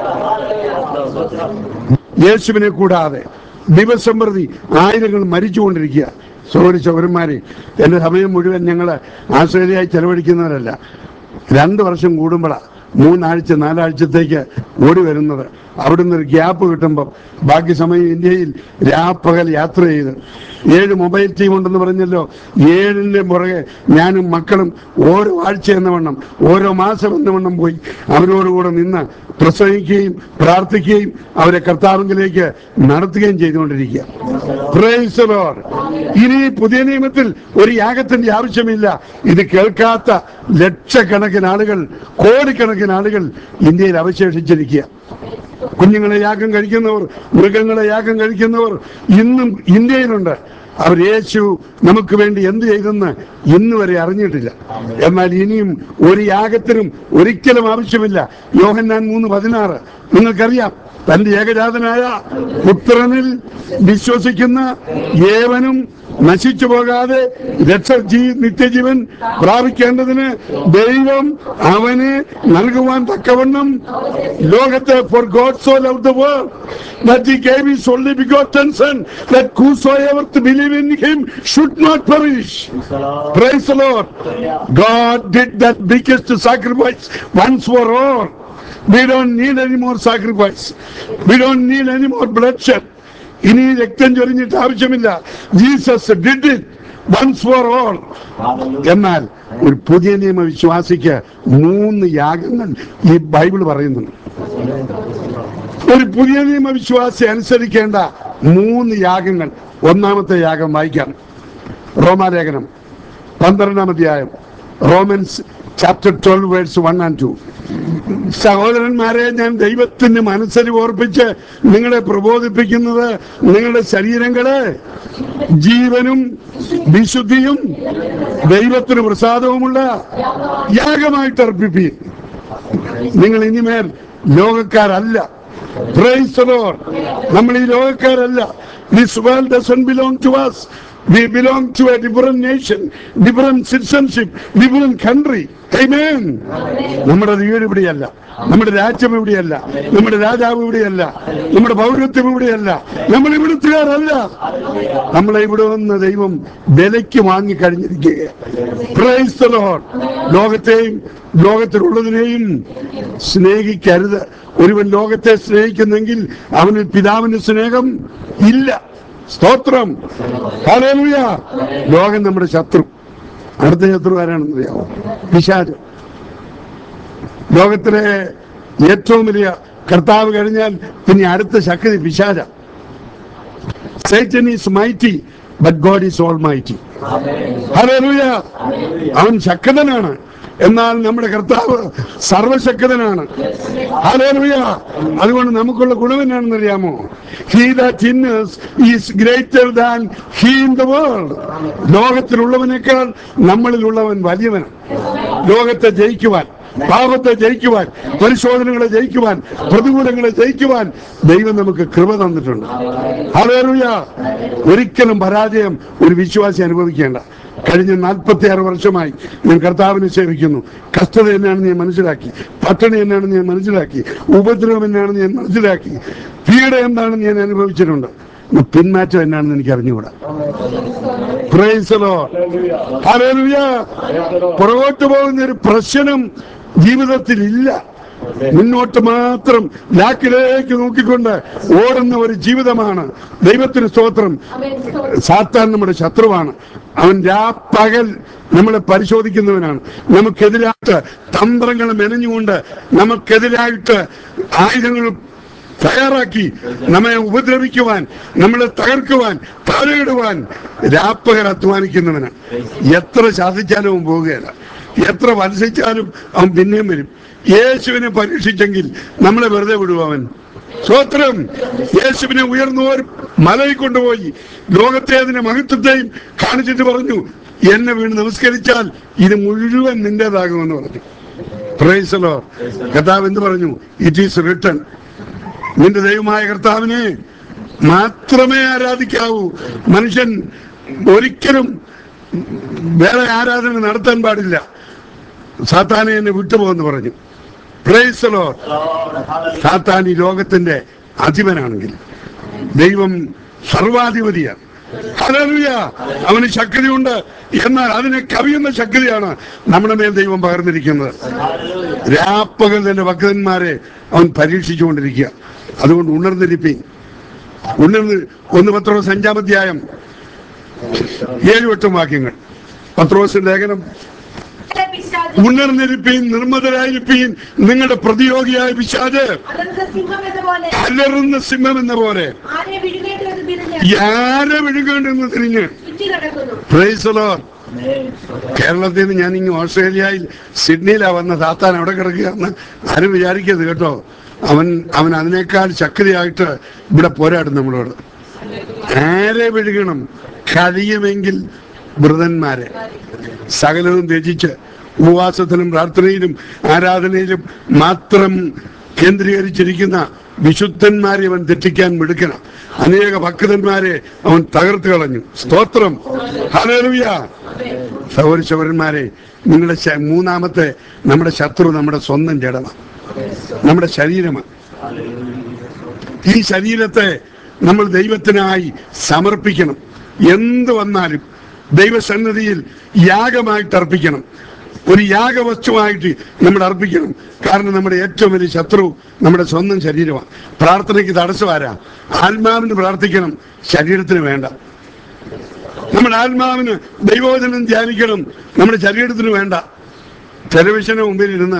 യേശുവിനെ കൂടാതെ ദിവസം പ്രതി ആയിരങ്ങൾ മരിച്ചുകൊണ്ടിരിക്കുക സോറി ചൗരന്മാരെ എന്റെ സമയം മുഴുവൻ ഞങ്ങൾ ആസ്ട്രേലിയയിൽ ചെലവഴിക്കുന്നവരല്ല രണ്ട് വർഷം കൂടുമ്പോഴാണ് മൂന്നാഴ്ച നാലാഴ്ചത്തേക്ക് ഓടി വരുന്നത് അവിടുന്ന് ഒരു ഗ്യാപ്പ് കിട്ടുമ്പം ബാക്കി സമയം ഇന്ത്യയിൽ രാപ്പകൽ യാത്ര ചെയ്ത് ഏഴ് മൊബൈൽ ടീം ഉണ്ടെന്ന് പറഞ്ഞല്ലോ ഏഴിന്റെ പുറകെ ഞാനും മക്കളും ഓരോ ആഴ്ച എന്ന വണ്ണം ഓരോ മാസം എന്ന വണ്ണം പോയി അവരോടുകൂടെ നിന്ന് പ്രസംഗിക്കുകയും പ്രാർത്ഥിക്കുകയും അവരെ കർത്താവിലേക്ക് നടത്തുകയും ചെയ്തുകൊണ്ടിരിക്കുക Praise the Lord. ഇനി പുതിയ നിയമത്തിൽ ഒരു യാഗത്തിന്റെ ആവശ്യമില്ല ഇത് കേൾക്കാത്ത ലക്ഷക്കണക്കിന് ആളുകൾ കോടിക്കണക്കിന് ആളുകൾ ഇന്ത്യയിൽ അവശേഷിച്ചിരിക്കുക കുഞ്ഞുങ്ങളെ യാഗം കഴിക്കുന്നവർ മൃഗങ്ങളെ യാഗം കഴിക്കുന്നവർ ഇന്നും ഇന്ത്യയിലുണ്ട് അവർ യേശു നമുക്ക് വേണ്ടി എന്ത് ചെയ്തെന്ന് ഇന്ന് വരെ അറിഞ്ഞിട്ടില്ല എന്നാൽ ഇനിയും ഒരു യാഗത്തിനും ഒരിക്കലും ആവശ്യമില്ല യോഹന്നാൻ മൂന്ന് പതിനാറ് നിങ്ങൾക്കറിയാം തന്റെ ഏകജാതനായ പുത്രനിൽ വിശ്വസിക്കുന്ന ഏവനും നശിച്ചു പോകാതെ രക്ഷ ജീ- നിത്യജീവൻ പ്രാപിക്കേണ്ടതിന് ദൈവം അവന് നൽകുവാൻ തക്കവണ്ണം ലോകത്തെ for God so love the world that he gave his only begotten son that whosoever to believe in him should not perish praise the lord god did that biggest sacrifice once for all we don't need any more sacrifice we don't need any more bloodshed ഇനി രക്തം ചൊരിഞ്ഞിട്ട് ആവശ്യമില്ല Jesus did it once for all എന്നാൽ ഒരു പുതിയ നിയമ വിശ്വാസിക്ക് മൂന്ന് യാഗങ്ങൾ ഈ ബൈബിൾ പറയുന്നുണ്ട് ഒരു പുതിയ നിയമ വിശ്വാസി അനുസരിക്കേണ്ട മൂന്ന് യാഗങ്ങൾ ഒന്നാമത്തെ യാഗം വായിക്കാം റോമാലേഖനം പന്ത്രണ്ടാം അധ്യായം Romans chapter twelve verse one and two സഹോദരന്മാരെ ഞാൻ ദൈവത്തിന് മനസ്സിൽ ഓർപ്പിച്ച് നിങ്ങളെ പ്രബോധിപ്പിക്കുന്നത് നിങ്ങളുടെ ശരീരങ്ങളെ ജീവനും വിശുദ്ധിയും ദൈവത്തിന് പ്രസാദവുമുള്ള യാഗമായിട്ട് അർപ്പിപ്പീൻ നിങ്ങൾ ഇനിമേൽ ലോകക്കാരല്ല Praise the Lord. നമ്മൾ ഈ ലോകക്കാരല്ല this world doesn't belong to us we belong to a different nation different citizenship different country Amen. നമ്മുടെ വീട് ഇവിടെയല്ല നമ്മുടെ രാജ്യം ഇവിടെയല്ല നമ്മുടെ രാജാവ് ഇവിടെയല്ല നമ്മുടെ പൗരത്വം ഇവിടെയല്ല നമ്മൾ ഇവിടുത്തുകാരല്ല നമ്മളെ ഇവിടെ വന്ന് ദൈവം വിലയ്ക്ക് വാങ്ങി കഴിഞ്ഞിരിക്കുക Praise the Lord. ലോകത്തെയും ലോകത്തിലുള്ളതിനെയും സ്നേഹിക്കരുത് ഒരുവൻ ലോകത്തെ സ്നേഹിക്കുന്നെങ്കിൽ അവന് പിതാവിന്റെ സ്നേഹം ഇല്ല സ്തോത്രം ഹല്ലേലൂയ ലോകം നമ്മുടെ ശത്രു അടുത്ത ശത്രു ആരാണെന്ന് അറിയാമോ പിശാച് ലോകത്തിലെ ഏറ്റവും വലിയ കർത്താവ് കഴിഞ്ഞാൽ പിന്നെ അടുത്ത ശക്തി പിശാച Satan is mighty but God is almighty hallelujah അവൻ ശക്തനാണ് എന്നാൽ നമ്മുടെ കർത്താവ് സർവശക്തനാണ് ഹല്ലേലൂയ അതുകൊണ്ട് നമുക്കുള്ള ഗുണം എന്നാണെന്ന് അറിയാമോ he that in is greater than he in the world ലോകത്തിലുള്ളവനേക്കാൾ നമ്മളിലുള്ളവൻ വലിയവനാണ് ലോകത്തെ ജയിക്കുവാൻ പാപത്തെ ജയിക്കുവാൻ പരിശോധനകളെ ജയിക്കുവാൻ പ്രതികൂലങ്ങളെ ജയിക്കുവാൻ ദൈവം നമുക്ക് കൃപ തന്നിട്ടുണ്ട് ഹല്ലേലൂയ ഒരിക്കലും പരാജയം ഒരു വിശ്വാസി അനുഭവിക്കേണ്ട കഴിഞ്ഞ നാൽപ്പത്തി ആറ് വർഷമായി ഞാൻ കർത്താവിനെ സേവിക്കുന്നു കഷ്ടത എന്നാണെന്ന് ഞാൻ മനസ്സിലാക്കി പട്ടണി എന്നാണെന്ന് ഞാൻ മനസ്സിലാക്കി ഉപദ്രവം എന്നാണെന്ന് ഞാൻ മനസ്സിലാക്കി പീഡ എന്താണെന്ന് ഞാൻ അനുഭവിച്ചിട്ടുണ്ട് പിന്മാറ്റം എന്നാണെന്ന് എനിക്ക് അറിഞ്ഞുകൂടാ Praise the Lord. Hallelujah. പുറകോട്ട് പോകുന്ന ഒരു പ്രശ്നം ജീവിതത്തിൽ ഇല്ല മുന്നോട്ട് മാത്രം ലാക്കിലേക്ക് നോക്കിക്കൊണ്ട് ഓടുന്ന ഒരു ജീവിതമാണ് ദൈവത്തിന് സ്തോത്രം സാത്താൻ നമ്മുടെ ശത്രുവാണ് അവൻ രാപ്പകൽ നമ്മളെ പരിശോധിക്കുന്നവനാണ് നമുക്കെതിരായിട്ട് തന്ത്രങ്ങൾ മെനഞ്ഞുകൊണ്ട് നമുക്കെതിരായിട്ട് ആയുധങ്ങൾ തയ്യാറാക്കി നമ്മെ ഉപദ്രവിക്കുവാൻ നമ്മളെ തകർക്കുവാൻ താഴെയിടുവാൻ രാപ്പകൽ അധ്വാനിക്കുന്നവന് എത്ര ശാസിച്ചാലും അവൻ പോവുകയില്ല എത്ര വലസിച്ചാലും അവൻ പിന്നെയും വരും യേശുവിനെ പരീക്ഷിച്ചെങ്കിൽ നമ്മളെ വെറുതെ വിടും അവൻ സ്വത്രം യേശുവിനെ ഉയർന്നവർ മലയിൽ കൊണ്ടുപോയി ലോകത്തെ അതിന്റെ മഹത്വത്തെയും കാണിച്ചിട്ട് പറഞ്ഞു എന്നെ വീണ് നമസ്കരിച്ചാൽ ഇത് മുഴുവൻ നിന്റേതാകുമെന്ന് പറഞ്ഞു പ്രൈസലോ കർത്താവ് എന്ത് പറഞ്ഞു ഇറ്റ് ഈസ് റിട്ടൺ നിന്റെ ദൈവമായ കർത്താവിനെ മാത്രമേ ആരാധിക്കാവൂ മനുഷ്യൻ ഒരിക്കലും വേറെ ആരാധന നടത്താൻ പാടില്ല സാത്താനെ എന്നെ വിട്ടുപോകുന്നു പറഞ്ഞു പ്രൈസലോ സാത്താൻ ഈ ലോകത്തിന്റെ അധിപനാണെങ്കിൽ ദൈവം സർവാധിപതിയാണ് ഹല്ലേലൂയ അവന് ശക്തിയുണ്ട് എന്നാൽ അതിനെ കവിയുന്ന ശക്തിയാണ് നമ്മുടെ മേൽ ദൈവം പകർന്നിരിക്കുന്നത് രാപ്പകൽ തന്നെ ഭക്തന്മാരെ അവൻ പരീക്ഷിച്ചുകൊണ്ടിരിക്കുക അതുകൊണ്ട് ഉണർന്നിരിപ്പീൻ ഉണർന്ന് ഒന്ന് പത്രോസ് അഞ്ചാമധ്യായം ഏഴു എട്ടും വാക്യങ്ങൾ പത്രോസ് ലേഖനം ഉണർന്നിരിപ്പീൻ നിർമ്മതരായിരിപ്പീൻ നിങ്ങളുടെ പ്രതിയോഗിയായ പിശാജ് അതെന്ത് സിംഹം എന്ന പോലെ അലറുന്ന സിംഹം എന്ന പോലെ ആരെ വിഴുങ്ങേണ്ടത് തിരിഞ്ഞ് ആരെ വിഴുകേണ്ടെന്ന് തിരിഞ്ഞ് ചുറ്റി നടക്കുന്നു പ്രൈസ് ലോർ കേരളത്തിൽ നിന്ന് ഞാൻ ഇങ്ങ് ഓസ്ട്രേലിയയിൽ സിഡ്നിയിലാ വന്ന താത്താൻ അവിടെ കിടക്കുകയെന്ന് ആരും വിചാരിക്കരുത് കേട്ടോ അവൻ അവൻ അതിനേക്കാൾ ശക്തിയായിട്ട് ഇവിടെ പോരാടും നമ്മളോട് ആരെ വിഴുകണം കഴിയുമെങ്കിൽ വൃതന്മാരെ സകലവും ത്യജിച്ച് ഉപവാസത്തിലും പ്രാർത്ഥനയിലും ആരാധനയിലും മാത്രം കേന്ദ്രീകരിച്ചിരിക്കുന്ന വിശുദ്ധന്മാരെ അവൻ തെറ്റിക്കാൻ മിടുക്കണം അനേക ഭക്തന്മാരെ അവൻ തകർത്ത് കളഞ്ഞു സ്തോത്രം ഹല്ലേലൂയ സഹോദര സഹോദരന്മാരെ നിങ്ങളുടെ ശ- മൂന്നാമത്തെ നമ്മുടെ ശത്രു നമ്മുടെ സ്വന്തം ജഡമാണ് നമ്മുടെ ശരീരമാണ് ഈ ശരീരത്തെ നമ്മൾ ദൈവത്തിനായി സമർപ്പിക്കണം എന്ത് വന്നാലും ദൈവസന്നിധിയിൽ യാഗമായിട്ട് അർപ്പിക്കണം ഒരു യാഗവസ്തുവായിട്ട് നമ്മൾ അർപ്പിക്കണം കാരണം നമ്മുടെ ഏറ്റവും വലിയ ശത്രു നമ്മുടെ സ്വന്തം ശരീരമാണ് പ്രാർത്ഥനയ്ക്ക് തടസ്സമാരാ ആത്മാവിന് പ്രാർത്ഥിക്കണം ശരീരത്തിന് വേണ്ട നമ്മുടെ ആത്മാവിന് ദൈവവചനം ധ്യാനിക്കണം നമ്മുടെ ശരീരത്തിന് വേണ്ട ടെലിവിഷന് മുമ്പിൽ ഇരുന്ന്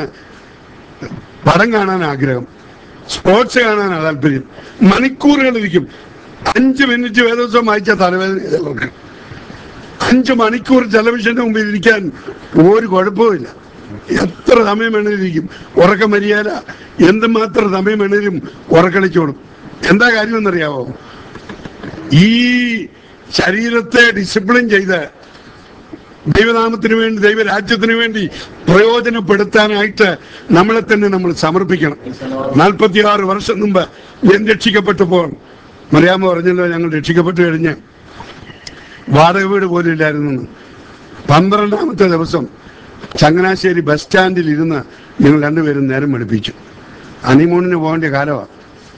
പടം കാണാൻ ആഗ്രഹം സ്പോർട്സ് കാണാനാണ് താല്പര്യം മണിക്കൂറുകളിരിക്കും അഞ്ച് മിനിറ്റ് വേദോത്സവം വായിച്ച തലവേദന ചിലർക്ക് അഞ്ച് മണിക്കൂർ ടെലിവിഷന്റെ മുമ്പിൽ ഇരിക്കാൻ ഒരു കുഴപ്പമില്ല എത്ര സമയം വേണേലിരിക്കും ഉറക്കം വരിയാല എന്തുമാത്രം സമയം വേണേലും ഉറക്കളിച്ചോളും എന്താ കാര്യം എന്നറിയാവോ ഈ ശരീരത്തെ ഡിസിപ്ലിൻ ചെയ്ത് ദൈവനാമത്തിന് വേണ്ടി ദൈവരാജ്യത്തിന് വേണ്ടി പ്രയോജനപ്പെടുത്താനായിട്ട് നമ്മളെ തന്നെ നമ്മൾ സമർപ്പിക്കണം നാൽപ്പത്തിയാറ് വർഷം മുമ്പ് ഞാൻ രക്ഷിക്കപ്പെട്ടപ്പോൾ മറിയാമ്മ പറഞ്ഞല്ലോ ഞങ്ങൾ രക്ഷിക്കപ്പെട്ട് കഴിഞ്ഞ് വാടക വീട് പോലും ഇല്ലായിരുന്നു എന്ന്. പന്ത്രണ്ടാമത്തെ ദിവസം ചങ്ങനാശ്ശേരി ബസ് സ്റ്റാൻഡിൽ ഇരുന്ന് ഞങ്ങൾ രണ്ടുപേരും നേരം വെളുപ്പിച്ചു ഹണിമൂണിന് പോകേണ്ട കാലമാണ്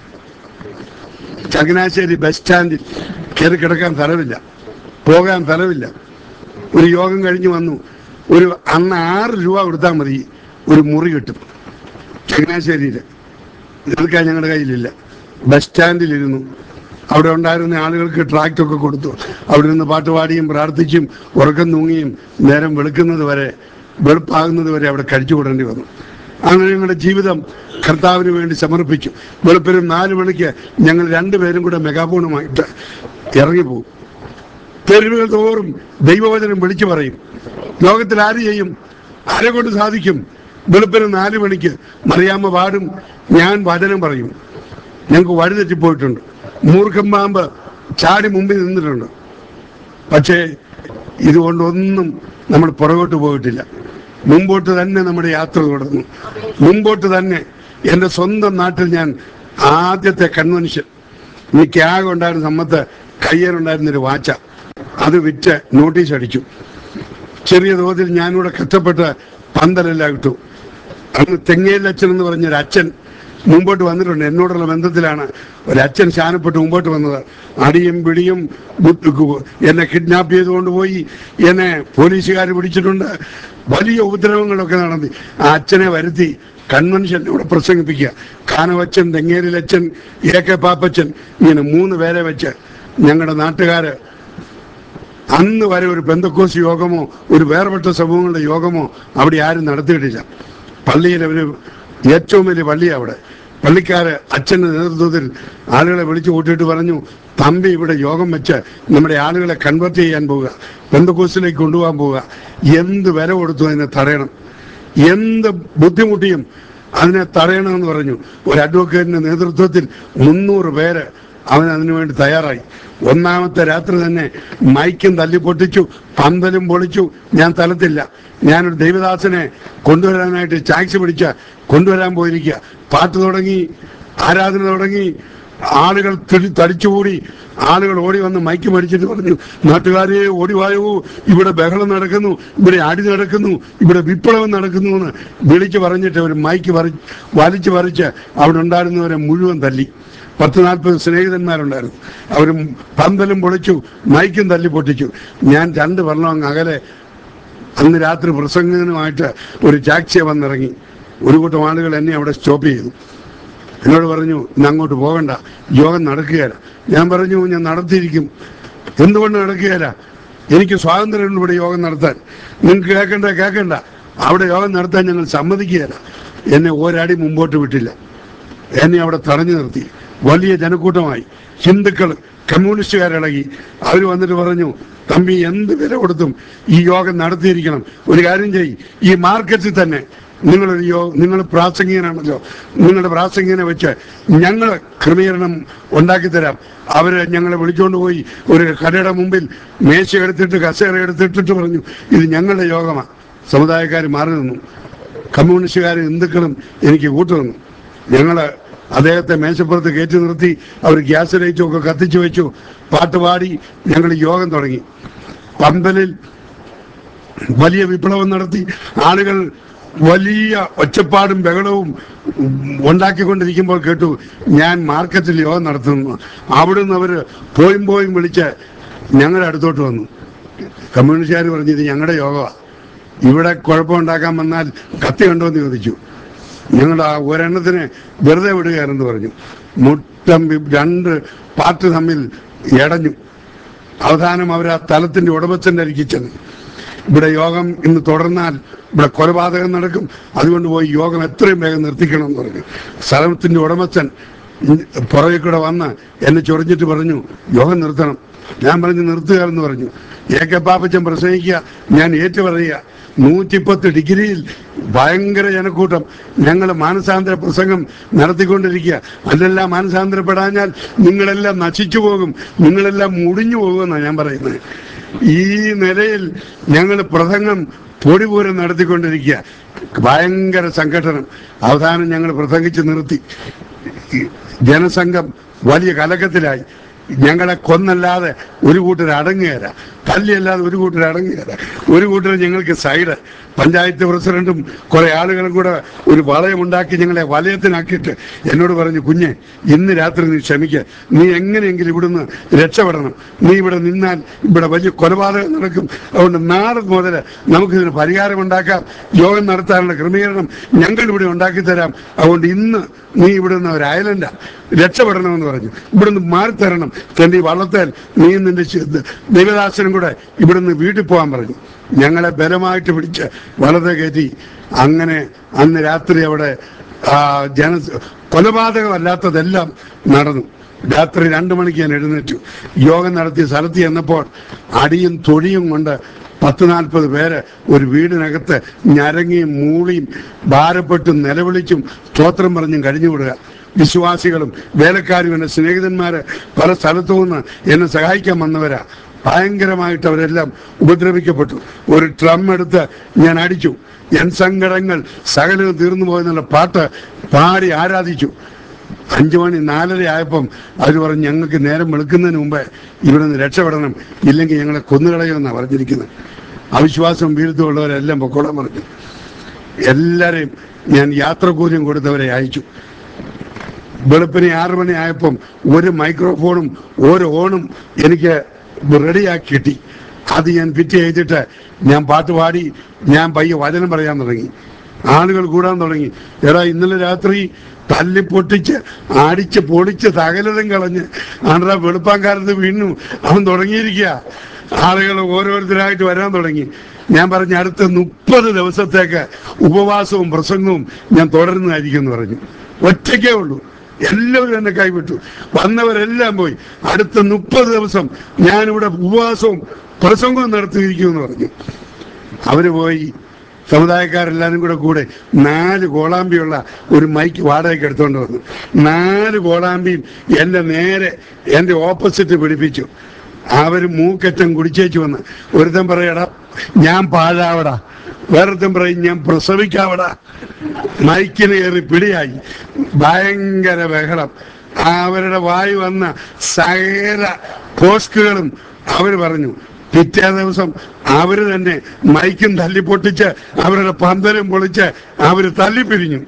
ചങ്ങനാശ്ശേരി ബസ് സ്റ്റാൻഡിൽ കയറി കിടക്കാൻ സ്ഥലമില്ല പോകാൻ സ്ഥലമില്ല ഒരു യോഗം കഴിഞ്ഞ് വന്നു ഒരു അന്ന് ആറ് രൂപ കൊടുത്താൽ മതി ഒരു മുറി കിട്ടും ചങ്ങനാശ്ശേരിയിൽ എടുക്കാൻ ഞങ്ങളുടെ കയ്യിലില്ല ബസ് സ്റ്റാൻഡിലിരുന്നു അവിടെ ഉണ്ടായിരുന്ന ആളുകൾക്ക് ട്രാക്റ്റൊക്കെ കൊടുത്തു അവിടെ നിന്ന് പാട്ടുപാടിയും പ്രാർത്ഥിച്ചും ഉറക്കം തൂങ്ങിയും നേരം വെളുക്കുന്നത് വരെ വെളുപ്പാകുന്നത് വരെ അവിടെ കഴിച്ചു കൂടേണ്ടി വന്നു അങ്ങനെ ഞങ്ങളുടെ ജീവിതം കർത്താവിന് വേണ്ടി സമർപ്പിച്ചു വെളുപ്പിനും നാല് മണിക്ക് ഞങ്ങൾ രണ്ടുപേരും കൂടെ മെഗാഫോണുമായിട്ട് ഇറങ്ങിപ്പോകും തെരുവുകൾ തോറും ദൈവവചനം വിളിച്ചു പറയും ലോകത്തിൽ ആര് ചെയ്യും ആരെ കൊണ്ട് സാധിക്കും വെളുപ്പിന് നാല് മണിക്ക് മറിയാമ്മ പാടും ഞാൻ വചനം പറയും ഞങ്ങൾക്ക് വഴി തെറ്റിപ്പോയിട്ടുണ്ട് മൂർഖം പാമ്പ് ചാടി മുമ്പിൽ നിന്നിട്ടുണ്ട് പക്ഷേ ഇതുകൊണ്ടൊന്നും നമ്മൾ പുറകോട്ട് പോയിട്ടില്ല മുമ്പോട്ട് തന്നെ നമ്മുടെ യാത്ര തുടർന്നു മുമ്പോട്ട് തന്നെ എൻ്റെ സ്വന്തം നാട്ടിൽ ഞാൻ ആദ്യത്തെ കൺവെൻഷൻ എനിക്ക് ആകെ ഉണ്ടായിരുന്ന സമ്മത്ത് കയ്യേറുണ്ടായിരുന്നൊരു വാച്ച അത് വിറ്റ് നോട്ടീസ് അടിച്ചു ചെറിയ തോതിൽ ഞാനിവിടെ കഷ്ടപ്പെട്ട് പന്തലെല്ലാം ഇട്ടു അന്ന് തെങ്ങേലച്ഛൻ എന്ന് പറഞ്ഞൊരു അച്ഛൻ മുമ്പോട്ട് വന്നിട്ടുണ്ട് എന്നോടുള്ള ബന്ധത്തിലാണ് ഒരു അച്ഛൻ ശാനപ്പെട്ട് മുമ്പോട്ട് വന്നത് അടിയും പിടിയും ബുദ്ധ- ഗു- എന്നെ കിഡ്നാപ്പ് ചെയ്തുകൊണ്ട് പോയി എന്നെ പോലീസുകാർ പിടിച്ചിട്ടുണ്ട് വലിയ ഉപദ്രവങ്ങളൊക്കെ നടത്തി ആ അച്ഛനെ വരുത്തി കൺവെൻഷൻ ഇവിടെ പ്രസംഗിപ്പിക്കുക കാനവച്ചൻ തെങ്ങേരിലച്ഛൻ എ കെ പാപ്പച്ചൻ ഇങ്ങനെ മൂന്ന് പേരെ വെച്ച് ഞങ്ങളുടെ നാട്ടുകാര് അന്ന് വരെ ഒരു പെന്തക്കോസ് യോഗമോ ഒരു വേർപെട്ട സമൂഹങ്ങളുടെ യോഗമോ അവിടെ ആരും നടത്തിയിട്ടില്ല പള്ളിയിലെ ഒരു ഏറ്റവും വലിയ പള്ളിയാണ് അവിടെ പള്ളിക്കാര് അച്ഛന്റെ നേതൃത്വത്തിൽ ആളുകളെ വിളിച്ചു കൂട്ടിയിട്ട് പറഞ്ഞു തമ്പി ഇവിടെ യോഗം വെച്ച് നമ്മുടെ ആളുകളെ കൺവെർട്ട് ചെയ്യാൻ പോവുക പെന്തക്കോസിലേക്ക് കൊണ്ടുപോകാൻ പോവുക എന്ത് വില കൊടുത്തു അതിനെ തടയണം എന്ത് ബുദ്ധിമുട്ടിയും അതിനെ തടയണമെന്ന് പറഞ്ഞു ഒരു അഡ്വക്കേറ്റിന്റെ നേതൃത്വത്തിൽ മുന്നൂറ് പേര് അവൻ അതിനുവേണ്ടി തയ്യാറായി ഒന്നാമത്തെ രാത്രി തന്നെ മൈക്കും തല്ലി പൊട്ടിച്ചു പന്തലും പൊളിച്ചു ഞാൻ തലത്തില്ല ഞാനൊരു ദൈവദാസനെ കൊണ്ടുവരാനായിട്ട് ടാക്സി പിടിച്ച കൊണ്ടുവരാൻ പോയിരിക്കുക പാട്ട് തുടങ്ങി ആരാധന തുടങ്ങി ആളുകൾ തിടി- തടിച്ചുകൂടി ആളുകൾ ഓടി വന്ന് മൈക്ക് മടിച്ചിട്ട് പറഞ്ഞു നാട്ടുകാരെ ഓടിവായോ ഇവിടെ ബഹളം നടക്കുന്നു ഇവിടെ അടി നടക്കുന്നു ഇവിടെ വിപ്ലവം നടക്കുന്നു എന്ന് വിളിച്ചു പറഞ്ഞിട്ട് ഒരു മൈക്ക് പറി വലിച്ചു പറിച്ച് അവിടെ ഉണ്ടായിരുന്നവരെ മുഴുവൻ തല്ലി പത്ത് നാൽപ്പത് സ്നേഹിതന്മാരുണ്ടായിരുന്നു അവരും പന്തലും പൊളിച്ചു മൈക്കും തല്ലി പൊട്ടിച്ചു ഞാൻ രണ്ട് വർണ്ണം അങ്ങ് അകലെ അന്ന് രാത്രി പ്രസംഗനുമായിട്ട് ഒരു ടാക്സിയെ വന്നിറങ്ങി ഒരു കൂട്ടം ആളുകൾ എന്നെ അവിടെ സ്റ്റോപ്പ് ചെയ്തു എന്നോട് പറഞ്ഞു ഇന്ന് അങ്ങോട്ട് പോകണ്ട യോഗം നടക്കുകയില്ല ഞാൻ പറഞ്ഞു ഞാൻ നടത്തിയിരിക്കും എന്തുകൊണ്ട് നടക്കുകയില്ല എനിക്ക് സ്വാതന്ത്ര്യമുണ്ട് ഇവിടെ യോഗം നടത്താൻ നിങ്ങൾക്ക് കേൾക്കണ്ട കേൾക്കണ്ട അവിടെ യോഗം നടത്താൻ ഞങ്ങൾ സമ്മതിക്കുകയില്ല എന്നെ ഒരടി മുമ്പോട്ട് വിട്ടില്ല എന്നെ അവിടെ തടഞ്ഞു നിർത്തി വലിയ ജനക്കൂട്ടമായി ഹിന്ദുക്കൾ കമ്മ്യൂണിസ്റ്റുകാരിളകി അവർ വന്നിട്ട് പറഞ്ഞു തമ്പി എന്ത് വില കൊടുത്തും ഈ യോഗം നടത്തിയിരിക്കണം ഒരു കാര്യം ചെയ്യ് ഈ മാർക്കറ്റിൽ തന്നെ നിങ്ങളൊരു യോ നിങ്ങൾ പ്രാസംഗികനാണല്ലോ നിങ്ങളുടെ പ്രാസംഗികനെ വെച്ച് ഞങ്ങൾ ക്രമീകരണം ഉണ്ടാക്കി തരാം അവര് ഞങ്ങളെ വിളിച്ചുകൊണ്ട് പോയി ഒരു കടയുടെ മുമ്പിൽ മേശ എടുത്തിട്ട് കസേര എടുത്തിട്ടിട്ട് പറഞ്ഞു ഇത് ഞങ്ങളുടെ യോഗമാണ് സമുദായക്കാർ മാറി നിന്നു കമ്മ്യൂണിസ്റ്റുകാരും ഹിന്ദുക്കളും എനിക്ക് കൂട്ടുനിന്നു ഞങ്ങള് അദ്ദേഹത്തെ മേശപ്പുറത്ത് കയറ്റി നിർത്തി അവർ ഗ്യാസ് ലൈറ്റും ഒക്കെ കത്തിച്ചു വെച്ചു പാട്ട് പാടി ഞങ്ങൾ യോഗം തുടങ്ങി പന്തലിൽ വലിയ വിപ്ലവം നടത്തി ആളുകൾ വലിയ ഒച്ചപ്പാടും ബഹളവും ഉം, ഉണ്ടാക്കിക്കൊണ്ടിരിക്കുമ്പോൾ കേട്ടു ഞാൻ മാർക്കറ്റിൽ യോഗം നടത്തുന്നു അവിടുന്ന് അവര് പോയും പോയും വിളിച്ച് ഞങ്ങളുടെ അടുത്തോട്ട് വന്നു കമ്മ്യൂണിസ്റ്റുകാർ പറഞ്ഞു ഇത് ഞങ്ങളുടെ യോഗമാണ് ഇവിടെ കുഴപ്പമുണ്ടാക്കാൻ വന്നാൽ കത്തി കണ്ടോ എന്ന് ചോദിച്ചു ഞങ്ങൾ ആ ഒരെണ്ണത്തിന് വെറുതെ വിടുകയാണെന്ന് പറഞ്ഞു മുട്ടം വി- രണ്ട് പാർട്ടി തമ്മിൽ ഇടഞ്ഞു അവസാനം അവർ ആ തലത്തിന്റെ ഉടമസ്ഥന്റെ അരികിൽ ചെന്നു ഇവിടെ യോഗം ഇന്ന് തുടർന്നാൽ ഇവിടെ കൊലപാതകം നടക്കും അതുകൊണ്ട് പോയി യോഗം എത്രയും വേഗം നിർത്തിക്കണം എന്ന് പറഞ്ഞു സ്ഥലത്തിന്റെ ഉടമസ്ഥൻ ഇ- പുറകെ കൂടെ വന്ന് എന്നെ ചൊറിഞ്ഞിട്ട് പറഞ്ഞു യോഗം നിർത്തണം ഞാൻ പറഞ്ഞു നിർത്തുക എന്ന് പറഞ്ഞു എ കെ പാപ്പച്ചൻ പ്രസംഗിക്കുക ഞാൻ ഏറ്റു പറയുക നൂറ്റിപ്പത്ത് ഡിഗ്രിയിൽ ഭയങ്കര ജനക്കൂട്ടം ഞങ്ങൾ മാനസാന്തര പ്രസംഗം നടത്തിക്കൊണ്ടിരിക്കുക അല്ലെല്ലാം മാനസാന്തരപ്പെടാഞ്ഞാൽ നിങ്ങളെല്ലാം നശിച്ചു പോകും നിങ്ങളെല്ലാം മുടിഞ്ഞു പോകുമെന്നാണ് ഞാൻ പറയുന്നത് ഈ നിലയിൽ ഞങ്ങൾ പ്രസംഗം പൊടിപൂരം നടത്തിക്കൊണ്ടിരിക്കുക ഭയങ്കര സംഘടനം അവസാനം ഞങ്ങൾ പ്രസംഗിച്ച് നിർത്തി ഈ ജനസംഘം വലിയ കലക്കത്തിലായി ഞങ്ങളെ കൊന്നല്ലാതെ ഒരു കൂട്ടർ അടങ്ങുകയില്ല തല്ലിയല്ലാതെ ഒരു കൂട്ടർ അടങ്ങുകയില്ല ഒരു കൂട്ടർ ഞങ്ങൾക്ക് സൈഡ് പഞ്ചായത്ത് പ്രസിഡന്റും കുറെ ആളുകളും കൂടെ ഒരു വളയമുണ്ടാക്കി ഞങ്ങളെ വലയത്തിനാക്കിയിട്ട് എന്നോട് പറഞ്ഞു കുഞ്ഞെ ഇന്ന് രാത്രി നീ ക്ഷമിക്ക നീ എങ്ങനെയെങ്കിലും ഇവിടുന്ന് രക്ഷപ്പെടണം നീ ഇവിടെ നിന്നാൽ ഇവിടെ വലിയ കൊലപാതകം നടക്കും അതുകൊണ്ട് നാളെ മുതൽ നമുക്കിതിന് പരിഹാരമുണ്ടാക്കാം യോഗം നടത്താനുള്ള ക്രമീകരണം ഞങ്ങൾ ഇവിടെ ഉണ്ടാക്കി തരാം അതുകൊണ്ട് ഇന്ന് നീ ഇവിടുന്ന് ഒരു ഐലൻഡാ രക്ഷപ്പെടണമെന്ന് പറഞ്ഞു ഇവിടുന്ന് മാറിത്തരണം തന്റെ ഈ വള്ളത്തേൽ നീ നിന്റെ ചി- ദൈവദാസനും കൂടെ ഇവിടുന്ന് വീട്ടിൽ പോകാൻ പറഞ്ഞു ഞങ്ങളെ ബലമായിട്ട് പിടിച്ച് വലത്തെ കയറ്റി അങ്ങനെ അന്ന് രാത്രി അവിടെ ആ, ജന കൊലപാതകമല്ലാത്തതെല്ലാം നടന്നു രാത്രി രണ്ടു മണിക്ക് ഞാൻ എഴുന്നേറ്റു യോഗം നടത്തിയ സ്ഥലത്ത് ചെന്നപ്പോൾ അടിയും തൊഴിയും കൊണ്ട് പത്ത് നാൽപ്പത് പേര് ഒരു വീടിനകത്ത് ഞരങ്ങിയും മൂളിയും ഭാരപ്പെട്ടും നിലവിളിച്ചും സ്തോത്രം പറഞ്ഞും കഴിഞ്ഞുവിടുക വിശ്വാസികളും വേലക്കാരും എന്റെ സ്നേഹിതന്മാര് പല സ്ഥലത്തു നിന്ന് എന്നെ സഹായിക്കാൻ വന്നവരാ ഭയങ്കരമായിട്ട് അവരെല്ലാം ഉപദ്രവിക്കപ്പെട്ടു ഒരു ഡ്രം എടുത്ത് ഞാൻ അടിച്ചു എൻ സങ്കടങ്ങൾ സകലവും തീർന്നു പോയെന്നുള്ള പാട്ട് പാടി ആരാധിച്ചു അഞ്ചു മണി നാലര ആയപ്പം അവർ പറഞ്ഞു ഞങ്ങൾക്ക് നേരം വെളുക്കുന്നതിന് മുമ്പേ ഇവിടെ നിന്ന് രക്ഷപ്പെടണം ഇല്ലെങ്കിൽ ഞങ്ങളെ കൊന്നുകളയുമെന്നാണ് പറഞ്ഞിരിക്കുന്നത് അവിശ്വാസവും വീഴ്ത്തുള്ളവരെല്ലാം പൊക്കോളാൻ പറഞ്ഞു എല്ലാവരെയും ഞാൻ യാത്രക്കൂല്യം കൊടുത്തവരെ അയച്ചു വെളുപ്പിന് ആറു മണി ആയപ്പം ഒരു മൈക്രോഫോണും ഒരു ഓണും എനിക്ക് റെഡിയാക്കി കിട്ടി അത് ഞാൻ ഫിറ്റ് ചെയ്തിട്ട് ഞാൻ പാട്ട് പാടി ഞാൻ പയ്യെ വചനം പറയാൻ തുടങ്ങി ആളുകൾ കൂടാൻ തുടങ്ങി എടാ ഇന്നലെ രാത്രി തല്ലി പൊട്ടിച്ച് അടിച്ച് പൊളിച്ച് തകലതും കളഞ്ഞ് ആണ്ടാ വെളുപ്പാൻകാലത്ത് വീണു അവൻ തുടങ്ങിയിരിക്കുക ആളുകൾ ഓരോരുത്തരായിട്ട് വരാൻ തുടങ്ങി ഞാൻ പറഞ്ഞ അടുത്ത മുപ്പത് ദിവസത്തേക്ക് ഉപവാസവും പ്രസംഗവും ഞാൻ തുടരുന്നതായിരിക്കും എന്ന് പറഞ്ഞു ഒറ്റയ്ക്കേ ഉള്ളൂ എല്ലാവരും എന്നെ കൈവിട്ടു വന്നവരെല്ലാം പോയി അടുത്ത മുപ്പത് ദിവസം ഞാനിവിടെ ഉപവാസവും പ്രസംഗവും നടത്തിയിരിക്കുമെന്ന് പറഞ്ഞു അവര് പോയി സമുദായക്കാരെല്ലാരും കൂടെ കൂടെ നാല് കോളാമ്പിയുള്ള ഒരു മൈക്ക് വാടകയ്ക്ക് എടുത്തുകൊണ്ട് വന്നു നാല് കോളാമ്പിയും എന്റെ നേരെ എന്റെ ഓപ്പോസിറ്റ് പിടിപ്പിച്ചു അവര് മൂക്കറ്റം കുടിച്ചേച്ചു വന്ന് ഒരുത്തൻ പറയടാ ഞാൻ പാഴാവടാ വേറൊരുത്തൻ പറയും ഞാൻ പ്രസവിക്കാവടാ മൈക്കിന് കയറി പിടിയായി ഭയങ്കര ബഹളം അവരുടെ വായി വന്ന സകല പോസ്റ്റുകളും അവര് പറഞ്ഞു പിറ്റേ ദിവസം അവര് തന്നെ മൈക്കും തല്ലിപ്പൊട്ടിച്ച് അവരുടെ പന്തലും പൊളിച്ച് അവര് തല്ലിപ്പിരിഞ്ഞു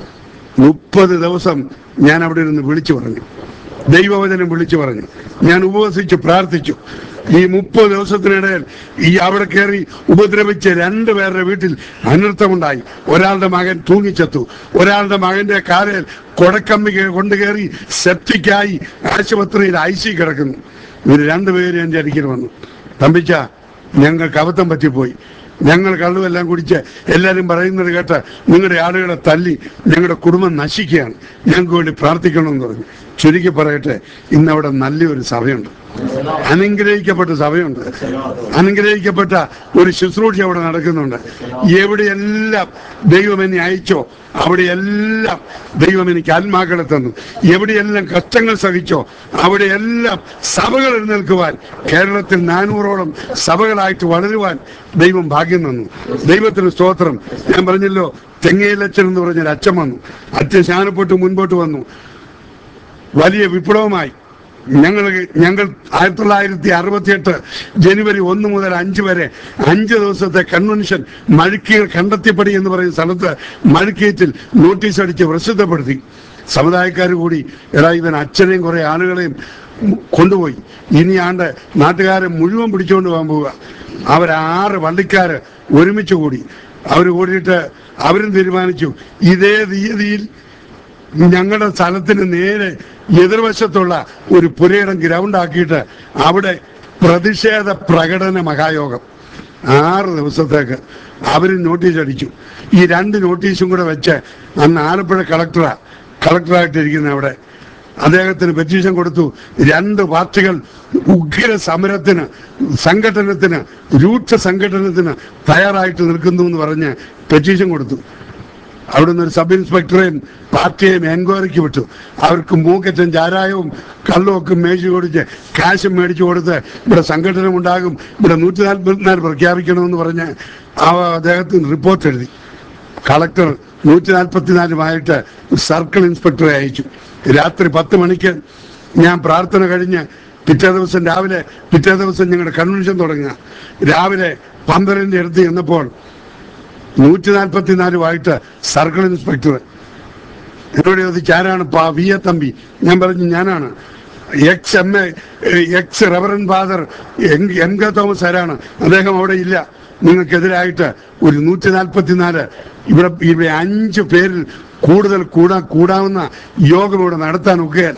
മുപ്പത് ദിവസം ഞാൻ അവിടെ ഇരുന്ന് വിളിച്ചു പറഞ്ഞു ദൈവവചനം വിളിച്ചു പറഞ്ഞു ഞാൻ ഉപവസിച്ചു പ്രാർത്ഥിച്ചു ഈ മുപ്പത് ദിവസത്തിനിടയിൽ ഈ അവിടെ കയറി ഉപദ്രവിച്ച് രണ്ടു പേരുടെ വീട്ടിൽ അനർത്ഥമുണ്ടായി ഒരാളുടെ മകൻ തൂങ്ങിച്ചത്തു ഒരാളുടെ മകന്റെ കാലിൽ കൊടക്കമ്പി കേ- കൊണ്ട് കയറി സെപ്റ്റിക്കായി ആശുപത്രിയിൽ ഐ സി കിടക്കുന്നു ഇവർ രണ്ടുപേരും എൻ്റെ അരികിൽ വന്നു തമ്പിച്ച ഞങ്ങൾക്ക് അബദ്ധം പറ്റിപ്പോയി ഞങ്ങൾ കള്ളുമെല്ലാം കുടിച്ച് എല്ലാവരും പറയുന്നത് കേട്ട് നിങ്ങളുടെ ആളുകളെ തല്ലി ഞങ്ങളുടെ കുടുംബം നശിക്കുകയാണ് ഞങ്ങൾക്ക് വേണ്ടി പ്രാർത്ഥിക്കണമെന്ന് പറഞ്ഞു ചുരുക്കി പറയട്ടെ ഇന്നവിടെ നല്ലൊരു സഭയുണ്ട് അനുഗ്രഹിക്കപ്പെട്ട സഭയുണ്ട് അനുഗ്രഹിക്കപ്പെട്ട ഒരു ശുശ്രൂഷ അവിടെ നടക്കുന്നുണ്ട് എവിടെയെല്ലാം ദൈവം എന്നെ അയച്ചോ അവിടെയെല്ലാം ദൈവം എനിക്ക് ആത്മാക്കളെ തന്നു എവിടെയെല്ലാം കഷ്ടങ്ങൾ സഹിച്ചോ അവിടെയെല്ലാം സഭകൾ എഴുന്നേൽക്കുവാൻ കേരളത്തിൽ നാനൂറോളം സഭകളായിട്ട് വളരുവാൻ ദൈവം ഭാഗ്യം തന്നു ദൈവത്തിന് സ്തോത്രം ഞാൻ പറഞ്ഞല്ലോ തെങ്ങയിലച്ചൻ എന്ന് പറഞ്ഞൊരു അച്ഛൻ വന്നു അച്ഛൻ ശാനപ്പെട്ട് മുൻപോട്ട് വന്നു വലിയ വിപ്ലവമായി ഞങ്ങൾ ഞങ്ങൾ ആയിരത്തി തൊള്ളായിരത്തി അറുപത്തിയെട്ട് ജനുവരി ഒന്ന് മുതൽ അഞ്ച് വരെ അഞ്ച് ദിവസത്തെ കൺവെൻഷൻ മഴുക്കീർ കണ്ടെത്തിപ്പടി എന്ന് പറയുന്ന സ്ഥലത്ത് മഴുക്കീറ്റിൽ നോട്ടീസ് അടിച്ച് പ്രസിദ്ധപ്പെടുത്തി സമുദായക്കാർ കൂടി എടാ ഇവൻ അച്ഛനെയും കുറെ ആളുകളെയും കൊണ്ടുപോയി ഇനി ആണ്ട് നാട്ടുകാരെ മുഴുവൻ പിടിച്ചുകൊണ്ട് പോകാൻ പോവുക അവർ ആറ് വള്ളിക്കാര് ഒരുമിച്ച് കൂടി അവർ കൂടിയിട്ട് അവരും തീരുമാനിച്ചു ഇതേ തീയതിയിൽ ഞങ്ങളുടെ സ്ഥലത്തിന് നേരെ എതിർവശത്തുള്ള ഒരു പുരയിടം ഗ്രൗണ്ട് ആക്കിയിട്ട് അവിടെ പ്രതിഷേധ പ്രകടന മഹായോഗം ആറ് ദിവസത്തേക്ക് അവർ നോട്ടീസ് അടിച്ചു ഈ രണ്ട് നോട്ടീസും കൂടെ വെച്ച് അന്ന് ആലപ്പുഴ കളക്ടറാ കളക്ടറായിട്ടിരിക്കുന്ന അവിടെ അദ്ദേഹത്തിന് പെറ്റീഷൻ കൊടുത്തു രണ്ട് പാർട്ടികൾ ഉഗ്ര സമരത്തിന് സംഘടനത്തിന് രൂക്ഷ സംഘടനത്തിന് തയ്യാറായിട്ട് നിൽക്കുന്നു എന്ന് പറഞ്ഞ് പെറ്റീഷൻ കൊടുത്തു അവിടുന്ന് ഒരു സബ് ഇൻസ്പെക്ടറെയും പാർട്ടിയെയും എൻക്വയറിക്ക് വിട്ടു അവർക്ക് മൂക്കറ്റം ചാരായവും കള്ളും ഒക്കെ മേടിച്ചു കൊടുത്ത് കാശും മേടിച്ചു കൊടുത്ത് ഇവിടെ സംഘടന ഉണ്ടാകും ഇവിടെ നൂറ്റി നാൽപ്പത്തിനാല് പ്രഖ്യാപിക്കണമെന്ന് പറഞ്ഞ് ആ അദ്ദേഹത്തിന് റിപ്പോർട്ട് എഴുതി കളക്ടർ നൂറ്റി നാൽപ്പത്തിനാലുമായിട്ട് സർക്കിൾ ഇൻസ്പെക്ടറെ അയച്ചു രാത്രി പത്ത് മണിക്ക് ഞാൻ പ്രാർത്ഥന കഴിഞ്ഞ് പിറ്റേ ദിവസം രാവിലെ പിറ്റേ ദിവസം ഞങ്ങളുടെ കൺവെൻഷൻ തുടങ്ങുക രാവിലെ പന്ത്രണ്ടിന്റെ അടുത്ത് ചെന്നപ്പോൾ നൂറ്റി നാൽപ്പത്തിനാലുമായിട്ട് സർക്കിൾ ഇൻസ്പെക്ടർ എന്നോട് ചോദിച്ചു ആരാണ് പാ വി എ തമ്പി ഞാൻ പറഞ്ഞു ഞാനാണ് ex M A ex reverend father M K Thomas ആരാണ് അദ്ദേഹം അവിടെ ഇല്ല നിങ്ങൾക്കെതിരായിട്ട് ഒരു നൂറ്റി നാൽപ്പത്തിനാല് ഇവിടെ ഇവിടെ അഞ്ച് പേരിൽ കൂടുതൽ കൂടാ കൂടാവുന്ന യോഗം ഇവിടെ നടത്താൻ ഒക്കുകയല്ല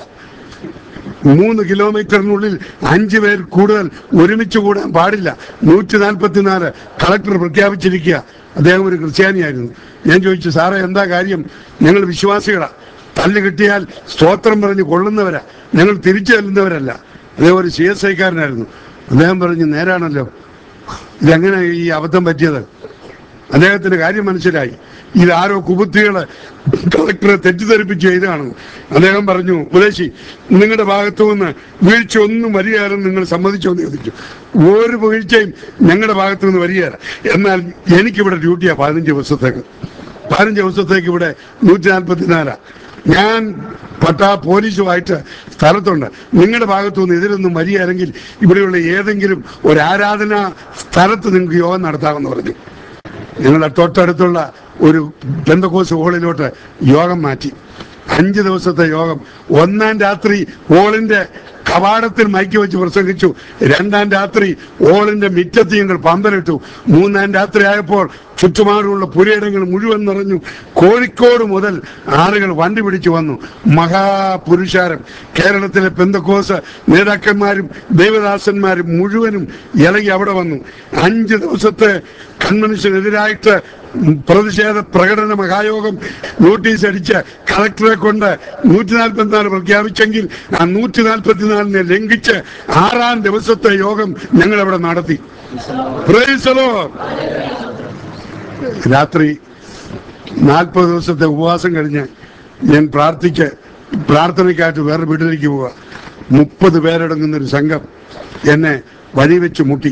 മൂന്ന് കിലോമീറ്ററിനുള്ളിൽ അഞ്ച് പേർ കൂടുതൽ ഒരുമിച്ച് കൂടാൻ പാടില്ല നൂറ്റി നാൽപ്പത്തിനാല് കളക്ടർ പ്രഖ്യാപിച്ചിരിക്കുക അദ്ദേഹം ഒരു ക്രിസ്ത്യാനിയായിരുന്നു ഞാൻ ചോദിച്ചു സാറേ എന്താ കാര്യം ഞങ്ങൾ വിശ്വാസികളാ തല്ല് കിട്ടിയാൽ സ്തോത്രം പറഞ്ഞ് കൊള്ളുന്നവരാ ഞങ്ങൾ തിരിച്ചു ചെല്ലുന്നവരല്ല അദ്ദേഹം ഒരു സി എസ് ഐക്കാരനായിരുന്നു അദ്ദേഹം പറഞ്ഞു നേരാണല്ലോ ഇതെങ്ങനെ ഈ അബദ്ധം പറ്റിയത് അദ്ദേഹത്തിന് കാര്യം മനസ്സിലായി ഇതാരോ കുബുദ്ധികള് കളക്ടറെ തെറ്റിദ്ധരിപ്പിച്ച് ചെയ്തതാണ് അദ്ദേഹം പറഞ്ഞു ഉപദേശി നിങ്ങളുടെ ഭാഗത്തു നിന്ന് വീഴ്ച ഒന്നും വരികയാണെന്ന് നിങ്ങൾ സമ്മതിച്ചോ എന്ന് ചോദിച്ചു ഒരു വീഴ്ചയും ഞങ്ങളുടെ ഭാഗത്തു നിന്ന് വരികയില്ല എന്നാൽ എനിക്കിവിടെ ഡ്യൂട്ടിയാ പതിനഞ്ച് ദിവസത്തേക്ക് പതിനഞ്ച് ദിവസത്തേക്ക് ഇവിടെ നൂറ്റി നാൽപ്പത്തിനാലാ ഞാൻ പട്ടാ പോലീസുമായിട്ട് സ്ഥലത്തുണ്ട് നിങ്ങളുടെ ഭാഗത്തു നിന്ന് ഇതിലൊന്നും വരികയാണെങ്കിൽ ഇവിടെയുള്ള ഏതെങ്കിലും ഒരു ആരാധനാ സ്ഥലത്ത് നിങ്ങൾക്ക് യോഗം നടത്താമെന്ന് പറഞ്ഞു ഞങ്ങളുടെ തൊട്ടടുത്തുള്ള ഒരു ബന്ധക്കോസ് ഹോളിലോട്ട് യോഗം മാറ്റി അഞ്ച് ദിവസത്തെ യോഗം ഒന്നാം രാത്രി ഹോളിന്റെ കവാടത്തിൽ മയക്കി വെച്ച് പ്രസംഗിച്ചു രണ്ടാം രാത്രി ഹോളിന്റെ മിറ്റത്ത് ഞങ്ങൾ പന്തലിട്ടു മൂന്നാം രാത്രി ആയപ്പോൾ ചുറ്റുപാടുമുള്ള പുരയിടങ്ങൾ മുഴുവൻ നിറഞ്ഞു കോഴിക്കോട് മുതൽ ആളുകൾ വണ്ടി പിടിച്ചു വന്നു മഹാപുരുഷാരം കേരളത്തിലെ പെന്തക്കോസ് നേതാക്കന്മാരും ദൈവദാസന്മാരും മുഴുവനും ഇളകി അവിടെ വന്നു അഞ്ച് ദിവസത്തെ കൺവെൻഷനെതിരായിട്ട് പ്രതിഷേധ പ്രകടന മഹായോഗം നോട്ടീസ് അടിച്ച് കളക്ടറെ കൊണ്ട് നൂറ്റി നാൽപ്പത്തിനാല് പ്രഖ്യാപിച്ചെങ്കിൽ ആ നൂറ്റി നാൽപ്പത്തിനാലിനെ ലംഘിച്ച് ആറാം ദിവസത്തെ യോഗം ഞങ്ങൾ അവിടെ നടത്തി Praise the Lord. രാത്രി നാൽപ്പത് ദിവസത്തെ ഉപവാസം കഴിഞ്ഞ് ഞാൻ പ്രാർത്ഥിച്ച് പ്രാർത്ഥനയ്ക്കായിട്ട് വേറെ വീട്ടിലേക്ക് പോവുക മുപ്പത് പേരടങ്ങുന്ന ഒരു സംഘം എന്നെ വഴി വെച്ച് മുട്ടി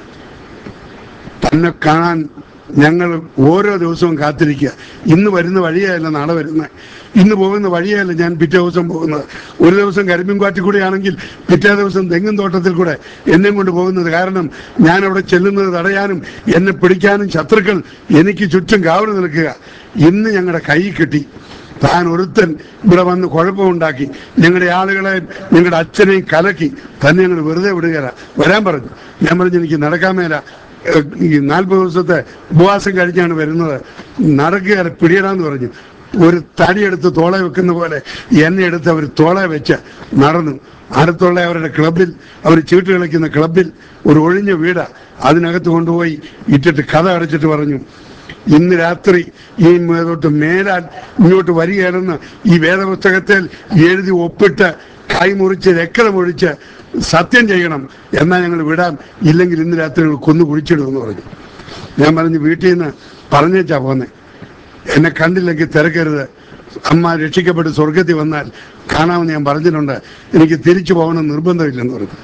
തന്നെ കാണാൻ ഞങ്ങൾ ഓരോ ദിവസവും കാത്തിരിക്കുക ഇന്ന് വരുന്ന വഴിയല്ല നാളെ വരുന്നത് ഇന്ന് പോകുന്ന വഴിയല്ല ഞാൻ പിറ്റേ ദിവസം പോകുന്നത് ഒരു ദിവസം കരിമ്പിൻകാറ്റിൽ കൂടെ ആണെങ്കിൽ പിറ്റേ ദിവസം തെങ്ങും തോട്ടത്തിൽ കൂടെ എന്നെ കൊണ്ട് പോകുന്നത് കാരണം ഞാൻ അവിടെ ചെല്ലുന്നത് തടയാനും എന്നെ പിടിക്കാനും ശത്രുക്കൾ എനിക്ക് ചുറ്റും കാവൽ നിൽക്കുക ഇന്ന് ഞങ്ങളുടെ കൈ കിട്ടി താൻ ഒരുത്തൻ ഇവിടെ വന്ന് കുഴപ്പമുണ്ടാക്കി ഞങ്ങളുടെ ആളുകളെ ഞങ്ങളുടെ അച്ഛനെയും കലക്കി തന്നെ ഞങ്ങൾ വെറുതെ വിടുകയില്ല വരാൻ പറഞ്ഞു ഞാൻ പറഞ്ഞു എനിക്ക് നടക്കാൻ മേല ഏഹ് ഈ നാൽപ്പത് ദിവസത്തെ ഉപവാസം കഴിഞ്ഞാണ് വരുന്നത് നടക്കുകയല്ല പിടിയിടാന്ന് പറഞ്ഞു ഒരു തടിയെടുത്ത് തോളെ വെക്കുന്ന പോലെ എന്നെ എടുത്ത് അവർ തോളെ വെച്ച് നടന്നു അടുത്തുള്ള അവരുടെ ക്ലബിൽ അവർ ചീട്ട് കളിക്കുന്ന ക്ലബിൽ ഒരു ഒഴിഞ്ഞ വീടാ അതിനകത്ത് കൊണ്ടുപോയി ഇട്ടിട്ട് കഥ അടച്ചിട്ട് പറഞ്ഞു ഇന്ന് രാത്രി ഈ മേലോട്ട് മേലാൽ ഇങ്ങോട്ട് വരികയാണെന്ന് ഈ വേദപുസ്തകത്തിൽ എഴുതി ഒപ്പിട്ട് കൈമുറിച്ച് രക്തമൊഴിച്ച് സത്യം ചെയ്യണം എന്നാൽ ഞങ്ങൾ വിടാം ഇല്ലെങ്കിൽ ഇന്ന് രാത്രി ഞങ്ങൾ കൊന്നു കുഴിച്ചിടുമെന്ന് പറഞ്ഞു ഞാൻ പറഞ്ഞു വീട്ടിൽ നിന്ന് പറഞ്ഞേച്ചാ പോന്നെ എന്നെ കണ്ടില്ലെങ്കിൽ തിരക്കരുത് അമ്മ രക്ഷിക്കപ്പെട്ട് സ്വർഗത്തിൽ വന്നാൽ കാണാമെന്ന് ഞാൻ പറഞ്ഞിട്ടുണ്ട് എനിക്ക് തിരിച്ചു പോകണം നിർബന്ധമില്ലെന്ന് പറഞ്ഞു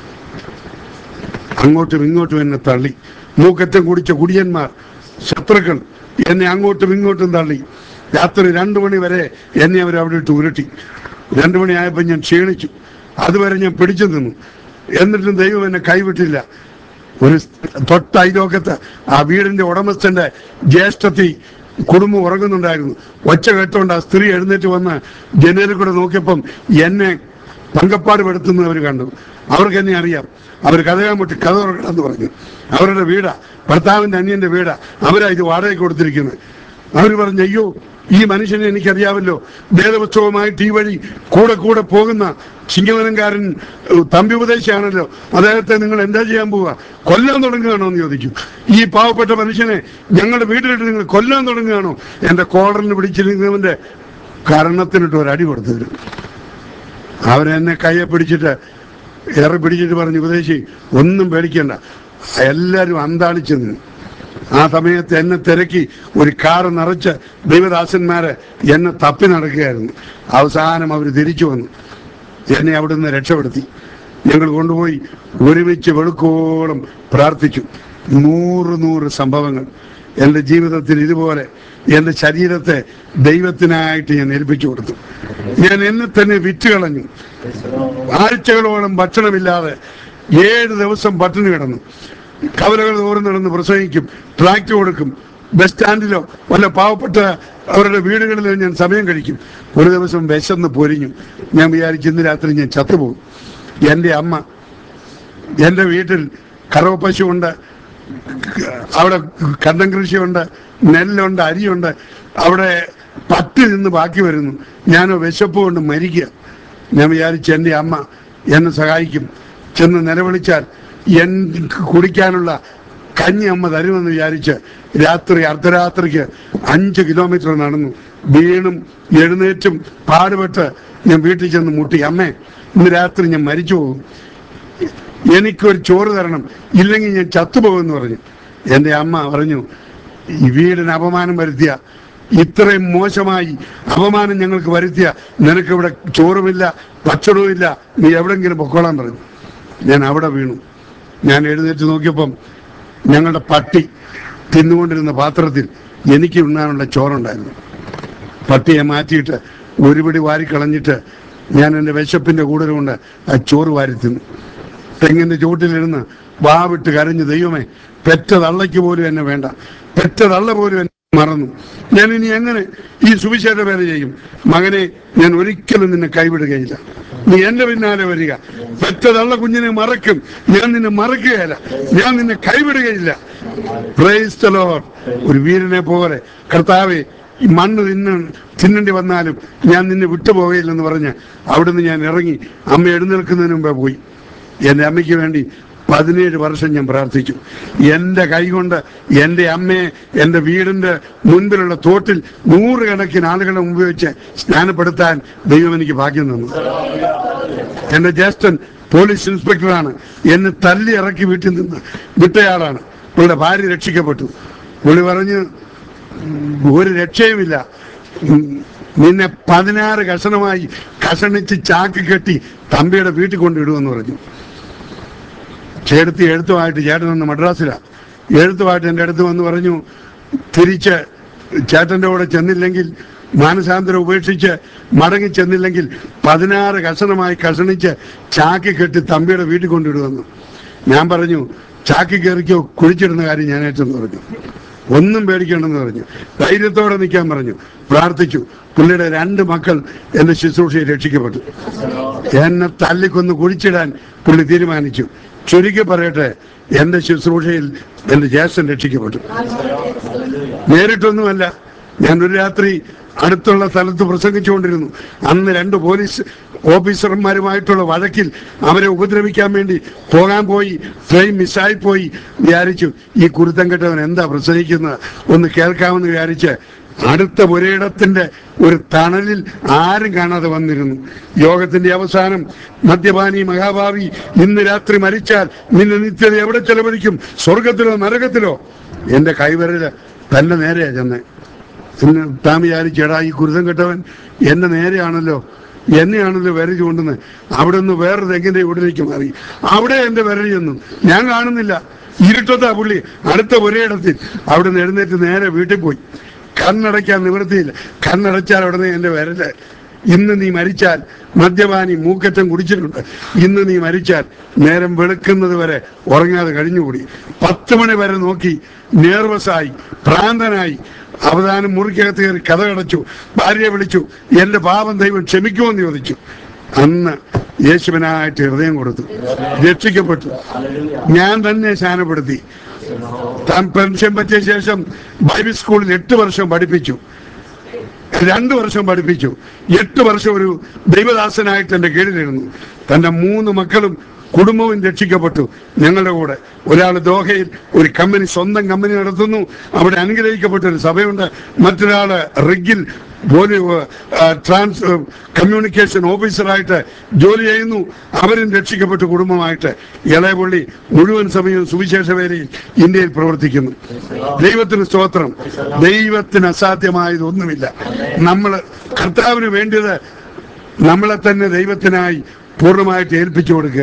അങ്ങോട്ടും ഇങ്ങോട്ടും എന്നെ തള്ളി മൂക്കറ്റം കുടിച്ച കുടിയന്മാർ ശത്രുക്കൾ എന്നെ അങ്ങോട്ടും ഇങ്ങോട്ടും തള്ളി രാത്രി രണ്ടു മണി വരെ എന്നെ അവർ അവിടെ ഇട്ട് ഉരുട്ടി രണ്ടു മണിയായപ്പോൾ ഞാൻ ക്ഷീണിച്ചു അതുവരെ ഞാൻ പിടിച്ചു നിന്നു എന്നിട്ടും ദൈവം എന്നെ കൈവിട്ടില്ല ഒരു തൊട്ട അയലോക്കത്ത് ആ വീടിന്റെ ഉടമസ്ഥന്റെ ജ്യേഷ്ഠത്തി കുടുംബം ഉറങ്ങുന്നുണ്ടായിരുന്നു ഒച്ച കേട്ടോണ്ട് ആ സ്ത്രീ എഴുന്നേറ്റ് വന്ന് ജനലിൽ കൂടെ നോക്കിയപ്പം എന്നെ പങ്കപ്പാട് പെടുത്തുന്നവർ കണ്ടു അവർക്ക് എന്നെ അറിയാം അവർ കഥകാൻ മുട്ടി കഥ തുറക്കണമെന്ന് പറഞ്ഞു അവരുടെ വീടാ ഭർത്താവിന്റെ അന്യന്റെ വീടാ അവരാ ഇത് വാടകയ്ക്ക് കൊടുത്തിരിക്കുന്നത് അവർ പറഞ്ഞു അയ്യോ ഈ മനുഷ്യനെ എനിക്കറിയാമല്ലോ വേദപുസ്തകവുമായിട്ട് ഈ വഴി കൂടെ കൂടെ പോകുന്ന ചിങ്ങവനംകാരൻ ഏഹ്, തമ്പി ഉപദേശിയാണല്ലോ അദ്ദേഹത്തെ നിങ്ങൾ എന്താ ചെയ്യാൻ പോവുക കൊല്ലാൻ തുടങ്ങുകയാണോ എന്ന് ചോദിച്ചു ഈ പാവപ്പെട്ട മനുഷ്യനെ ഞങ്ങളുടെ വീട്ടിലിട്ട് നിങ്ങൾ കൊല്ലാൻ തുടങ്ങുകയാണോ എന്റെ കോളറിന് പിടിച്ചിരിക്കുന്നവന്റെ കരണത്തിനിട്ട് ഒരു അടി കൊടുത്തു തരും അവരെന്നെ കയ്യെ പിടിച്ചിട്ട് ഏറെ പിടിച്ചിട്ട് പറഞ്ഞു ഉപദേശി ഒന്നും പേടിക്കണ്ട എല്ലാവരും അന്താളിച്ചു നിന്നു ആ സമയത്ത് എന്നെ തിരക്കി ഒരു കാറ് നിറച്ച് ദൈവദാസന്മാരെ എന്നെ തപ്പി നടക്കുകയായിരുന്നു അവസാനം അവർ തിരിച്ചു വന്നു എന്നെ അവിടുന്ന് രക്ഷപ്പെടുത്തി ഞങ്ങൾ കൊണ്ടുപോയി ഒരുമിച്ച് വെളുക്കോളം പ്രാർത്ഥിച്ചു നൂറ് നൂറ് സംഭവങ്ങൾ എൻ്റെ ജീവിതത്തിൽ ഇതുപോലെ എൻ്റെ ശരീരത്തെ ദൈവത്തിനായിട്ട് ഞാൻ ഏൽപ്പിച്ചു കൊടുത്തു ഞാൻ എന്നെ തന്നെ വിറ്റ് കളഞ്ഞു ആഴ്ചകളോളം ഭക്ഷണമില്ലാതെ ഏഴ് ദിവസം പട്ടിണി കിടന്നു കവലകൾ തോറും നടന്ന് പ്രസംഗിക്കും ട്രാക്ട് കൊടുക്കും ബസ് സ്റ്റാൻഡിലോ വല്ല പാവപ്പെട്ട അവരുടെ വീടുകളിലോ ഞാൻ സമയം കഴിക്കും ഒരു ദിവസം വിശന്ന് പൊരിഞ്ഞു ഞാൻ വിചാരിച്ചു ഇന്ന് രാത്രി ഞാൻ ചത്തുപോകും എൻ്റെ അമ്മ എൻ്റെ വീട്ടിൽ കറവ പശുവുണ്ട് അവിടെ കണ്ടം കൃഷിയുണ്ട് നെല്ലുണ്ട് അരിയുണ്ട് അവിടെ പട്ടി നിന്ന് ബാക്കി വരുന്നു ഞാനോ വിശപ്പ് കൊണ്ട് മരിക്കുക ഞാൻ വിചാരിച്ചു എൻ്റെ അമ്മ എന്നെ സഹായിക്കും ചെന്ന് നിലവിളിച്ചാൽ എനിക്ക് കുടിക്കാനുള്ള കഞ്ഞി അമ്മ തരുമെന്ന് വിചാരിച്ച് രാത്രി അർദ്ധരാത്രിക്ക് അഞ്ച് കിലോമീറ്റർ നടന്നു വീണും എഴുന്നേറ്റും പാടുപെട്ട് ഞാൻ വീട്ടിൽ ചെന്ന് മുട്ടി അമ്മേ ഇന്ന് രാത്രി ഞാൻ മരിച്ചു പോകും എനിക്കൊരു ചോറ് തരണം ഇല്ലെങ്കിൽ ഞാൻ ചത്തുപോകുമെന്ന് പറഞ്ഞു എൻ്റെ അമ്മ പറഞ്ഞു ഈ വീടിന് അപമാനം വരുത്തിയ ഇത്രയും മോശമായി അപമാനം ഞങ്ങൾക്ക് വരുത്തിയ നിനക്കിവിടെ ചോറുമില്ല ഭക്ഷണവുമില്ല നീ എവിടെങ്കിലും പൊക്കോളാൻ പറഞ്ഞു ഞാൻ അവിടെ വീണു ഞാൻ എഴുന്നേറ്റ് നോക്കിയപ്പം ഞങ്ങളുടെ പട്ടി തിന്നുകൊണ്ടിരുന്ന പാത്രത്തിൽ എനിക്ക് ഉണ്ണാനുള്ള ചോറുണ്ടായിരുന്നു പട്ടിയെ മാറ്റിയിട്ട് ഒരു പിടി വാരി കളഞ്ഞിട്ട് ഞാൻ എൻ്റെ വിശപ്പിൻ്റെ കൂടുതൽ കൊണ്ട് ആ ചോറ് വാരി തിന്നു തെങ്ങിൻ്റെ ചുവട്ടിലിരുന്ന് വാവിട്ട് കരഞ്ഞു ദൈവമേ പെറ്റ തള്ളയ്ക്ക് പോലും എന്നെ വേണ്ട പെറ്റ തള്ള പോലും എന്നെ മറന്നു ഞാൻ ഇനി എങ്ങനെ ഈ സുവിശേഷ വേല ചെയ്യും മകനെ ഞാൻ ഒരിക്കലും നിന്നെ കൈവിടുകയില്ല നീ എന്റെ പിന്നാലെ വരിക പെറ്റ തള്ള കുഞ്ഞിനെ മറക്കും ഞാൻ നിന്നെ മറക്കുകയില്ല ഞാൻ നിന്നെ കൈവിടുകയില്ല Praise the Lord. ഒരു വീരനെ പോലെ കർത്താവെ ഈ മണ്ണ് തിന്ന തിന്നേണ്ടി വന്നാലും ഞാൻ നിന്നെ വിട്ടുപോകയില്ലെന്ന് പറഞ്ഞ് അവിടുന്ന് ഞാൻ ഇറങ്ങി അമ്മ എഴുന്നേൽക്കുന്നതിന് മുമ്പേ പോയി എൻ്റെ അമ്മയ്ക്ക് വേണ്ടി പതിനേഴ് വർഷം ഞാൻ പ്രാർത്ഥിച്ചു എൻ്റെ കൈകൊണ്ട് എൻ്റെ അമ്മയെ എൻ്റെ വീടിൻ്റെ മുൻപിലുള്ള തോട്ടിൽ നൂറുകണക്കിന് ആളുകളെ മുമ്പ് വെച്ച് സ്നാനപ്പെടുത്താൻ ദൈവം എനിക്ക് ഭാഗ്യം തന്നു എൻ്റെ ജ്യേഷ്ഠൻ പോലീസ് ഇൻസ്പെക്ടറാണ് എന്നെ തല്ലി ഇറക്കി വീട്ടിൽ നിന്ന് വിട്ടയാളാണ് പുള്ളിയുടെ ഭാര്യ രക്ഷിക്കപ്പെട്ടു പുള്ളി പറഞ്ഞു "ഉം, ഒരു രക്ഷയുമില്ല ഉം, നിന്നെ പതിനാറ് കഷണമായി കഷണിച്ച് ചാക്ക് കെട്ടി തമ്പിയുടെ വീട്ടിൽ കൊണ്ടിടുമെന്ന് പറഞ്ഞു ചേട്ടത്തി എഴുത്തുമായിട്ട് ചേട്ടൻ ഒന്ന് മദ്രാസിലാണ് എഴുത്തുമായിട്ട് എൻ്റെ അടുത്ത് വന്ന് പറഞ്ഞു തിരിച്ച് ചേട്ടൻ്റെ കൂടെ ചെന്നില്ലെങ്കിൽ മാനസാന്തരം ഉപേക്ഷിച്ച് മടങ്ങി ചെന്നില്ലെങ്കിൽ പതിനാറ് കഷണമായി കഷണിച്ച് ചാക്കി കെട്ടി തമ്പിയുടെ വീട്ടിൽ കൊണ്ടിടുമെന്ന് ഞാൻ പറഞ്ഞു ചാക്കി കയറിക്കോ കുഴിച്ചിടുന്ന കാര്യം ഞാൻ ഏറ്റെന്ന് പറഞ്ഞു ഒന്നും പേടിക്കേണ്ടെന്ന് പറഞ്ഞു ധൈര്യത്തോടെ നിൽക്കാൻ പറഞ്ഞു പ്രാർത്ഥിച്ചു പുള്ളിയുടെ രണ്ട് മക്കൾ എന്റെ ശുശ്രൂഷയെ രക്ഷിക്കപ്പെട്ടു എന്നെ തല്ലിക്കൊന്ന് കുഴിച്ചിടാൻ പുള്ളി തീരുമാനിച്ചു ചുരുക്കി പറയട്ടെ എന്റെ ശുശ്രൂഷയിൽ എന്റെ ജ്യേഷ്ഠൻ രക്ഷിക്കപ്പെട്ടു നേരിട്ടൊന്നുമല്ല ഞാൻ ഒരു രാത്രി അടുത്തുള്ള സ്ഥലത്ത് പ്രസംഗിച്ചുകൊണ്ടിരുന്നു അന്ന് രണ്ട് പോലീസ് ഓഫീസർമാരുമായിട്ടുള്ള വഴക്കിൽ അവരെ ഉപദ്രവിക്കാൻ വേണ്ടി പോകാൻ പോയി ട്രെയിൻ മിസ്സായി പോയി വിചാരിച്ചു ഈ കുരുത്തം കെട്ടവൻ എന്താ പ്രസംഗിക്കുന്നത് ഒന്ന് കേൾക്കാമെന്ന് വിചാരിച്ച് അടുത്ത ഒരിടത്തിന്റെ ഒരു തണലിൽ ആരും കാണാതെ വന്നിരുന്നു യോഗത്തിന്റെ അവസാനം മദ്യപാനി മഹാഭാവി ഇന്ന് രാത്രി മരിച്ചാൽ നിന്നെ നിത്യത എവിടെ ചെലവഴിക്കും സ്വർഗത്തിലോ നരകത്തിലോ എന്റെ കൈവിരല് തന്നെ നേരെയാ ചെന്നേ എന്ന് താൻ വിചാരിച്ചേടാ ഈ കുരുതം കെട്ടവൻ എന്നെ നേരെയാണല്ലോ എന്നെയാണല്ലോ വിരൽ ചൂണ്ടുന്നത് അവിടെ നിന്ന് വേറെ തെങ്ങിന്റെ ഉടലേക്ക് മാറി അവിടെ എന്റെ വിരൽ ചെന്നു ഞാൻ കാണുന്നില്ല ഇരുട്ടത്താ പുള്ളി അടുത്ത ഒരേയിടത്തിൽ അവിടെ നിന്ന് എഴുന്നേറ്റ് നേരെ വീട്ടിൽ പോയി കണ്ണടയ്ക്കാൻ നിവൃത്തിയില്ല കണ്ണടച്ചാൽ ഉടനെ എന്റെ വിരല് ഇന്ന് നീ മരിച്ചാൽ മദ്യപാനി മൂക്കറ്റം കുടിച്ചിട്ടുണ്ട് ഇന്ന് നീ മരിച്ചാൽ നേരം വെളുക്കുന്നത് വരെ ഉറങ്ങാതെ കഴിഞ്ഞുകൂടി പത്ത് മണി വരെ നോക്കി നേർവസായി ഭ്രാന്തനായി അവസാനം മുറിക്കകത്ത് കയറി കഥ കടച്ചു ഭാര്യയെ വിളിച്ചു എന്റെ പാപം ദൈവം ക്ഷമിക്കുമെന്ന് ചോദിച്ചു അന്ന് യേശുവിനായിട്ട് ഹൃദയം കൊടുത്തു രക്ഷിക്കപ്പെട്ടു ഞാൻ തന്നെ ശാനപ്പെടുത്തി താൻ പെൻഷൻ പറ്റിയ ശേഷം ബൈബിൾ സ്കൂളിൽ എട്ട് വർഷം പഠിപ്പിച്ചു രണ്ടു വർഷം പഠിപ്പിച്ചു എട്ട് വർഷം ഒരു ദൈവദാസനായിട്ട് എൻ്റെ കീഴിലിരുന്നു തന്റെ മൂന്ന് മക്കളും കുടുംബവും രക്ഷിക്കപ്പെട്ടു ഞങ്ങളുടെ കൂടെ ഒരാൾ ദോഹയിൽ ഒരു കമ്പനി സ്വന്തം കമ്പനി നടത്തുന്നു അവിടെ അനുഗ്രഹിക്കപ്പെട്ട ഒരു സഭയുണ്ട് മറ്റൊരാള് റിഗിൽ ജോലി ആ, ട്രാൻസ് കമ്മ്യൂണിക്കേഷൻ ഓഫീസറായിട്ട് ജോലി ചെയ്യുന്നു അവരും രക്ഷിക്കപ്പെട്ട കുടുംബമായിട്ട് ഇളയപള്ളി മുഴുവൻ സമയവും സുവിശേഷ വേലയിൽ ഇന്ത്യയിൽ പ്രവർത്തിക്കുന്നു ദൈവത്തിന് സ്തോത്രം ദൈവത്തിന് അസാധ്യമായതൊന്നുമില്ല നമ്മൾ കർത്താവിന് വേണ്ടത് നമ്മളെ തന്നെ ദൈവത്തിനായി പൂർണ്ണമായിട്ട് ഏൽപ്പിച്ചു കൊടുക്കുക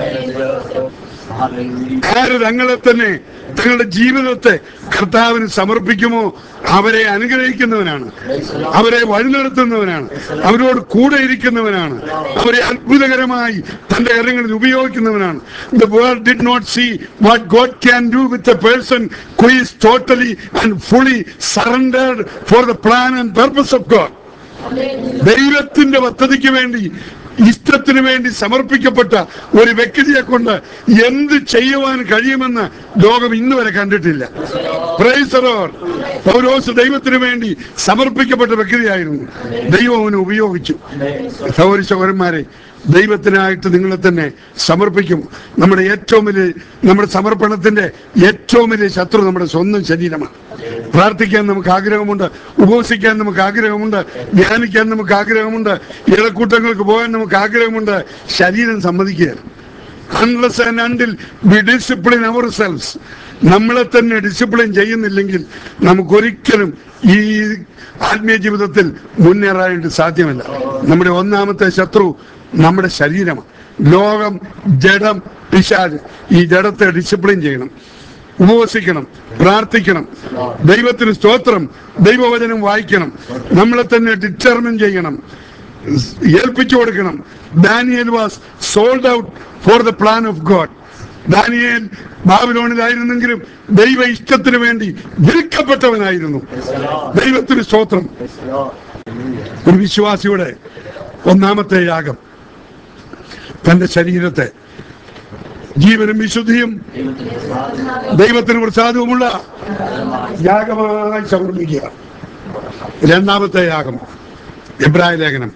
ആര് തങ്ങളെ തന്നെ തങ്ങളുടെ ജീവിതത്തെ കർത്താവിന് സമർപ്പിക്കുമോ അവരെ അനുഗ്രഹിക്കുന്നവനാണ് അവരെ വഴി നടത്തുന്നവനാണ് അവരോട് കൂടെ ഇരിക്കുന്നവനാണ് അവരെ അത്ഭുതകരമായി തന്റെ കാര്യങ്ങളിൽ ഉപയോഗിക്കുന്നവനാണ് the world did not see what God can do with a person who is totally and fully surrendered for the plan and purpose of God ദൈവത്തിന്റെ പദ്ധതിക്ക് വേണ്ടി ഇഷ്ടത്തിന് വേണ്ടി സമർപ്പിക്കപ്പെട്ട ഒരു വ്യക്തിയെ കൊണ്ട് എന്ത് ചെയ്യുവാൻ കഴിയുമെന്ന് ലോകം ഇന്ന് വരെ കണ്ടിട്ടില്ല Praise the Lord. പൗലോസ് ദൈവത്തിന് വേണ്ടി സമർപ്പിക്കപ്പെട്ട വ്യക്തിയായിരുന്നു ദൈവം അവനെ ഉപയോഗിച്ചു സഹോദരി സഹോദരന്മാരെ ദൈവത്തിനായിട്ട് നിങ്ങളെ തന്നെ സമർപ്പിക്കും നമ്മുടെ ഏറ്റവും വലിയ നമ്മുടെ സമർപ്പണത്തിന്റെ ഏറ്റവും വലിയ ശത്രു നമ്മുടെ സ്വന്തം ശരീരമാണ് പ്രാർത്ഥിക്കാൻ നമുക്ക് ആഗ്രഹമുണ്ട് ഉപവസിക്കാൻ നമുക്ക് ആഗ്രഹമുണ്ട് ധ്യാനിക്കാൻ നമുക്ക് ആഗ്രഹമുണ്ട് ഇളക്കൂട്ടങ്ങൾക്ക് പോകാൻ നമുക്ക് ആഗ്രഹമുണ്ട് ശരീരം സമ്മതിക്കുക unless and until we discipline our selves നമ്മളെ തന്നെ ഡിസിപ്ലിൻ ചെയ്യുന്നില്ലെങ്കിൽ നമുക്കൊരിക്കലും ഈ ആത്മീയ ജീവിതത്തിൽ മുന്നേറാനായിട്ട് സാധ്യമല്ല നമ്മുടെ ഒന്നാമത്തെ ശത്രു നമ്മുടെ ശരീരമാണ് ലോകം ജഡം പിശാജ് ഈ ജഡത്തെ ഡിസിപ്ലിൻ ചെയ്യണം ഉപവസിക്കണം പ്രാർത്ഥിക്കണം ദൈവത്തിന് സ്തോത്രം ദൈവവചനം വായിക്കണം നമ്മളെ തന്നെ ഡിറ്റർമിൻ ചെയ്യണം ഏൽപ്പിച്ചു കൊടുക്കണം Daniel was sold out for the plan of God ദാനിയേൽ ബാബിലോണിലായിരുന്നെങ്കിലും ദൈവ ഇഷ്ടത്തിന് വേണ്ടി വിൽക്കപ്പെട്ടവനായിരുന്നു ദൈവത്തിന് സ്തോത്രം ഒരു വിശ്വാസിയുടെ ഒന്നാമത്തെ യാഗം തന്റെ ശരീരത്തെ ജീവനും വിശുദ്ധിയും ദൈവത്തിന് പ്രസാദവുമുള്ള യാഗമായി സമർപ്പിക്കുക രണ്ടാമത്തെ യാഗം എബ്രായ ലേഖനം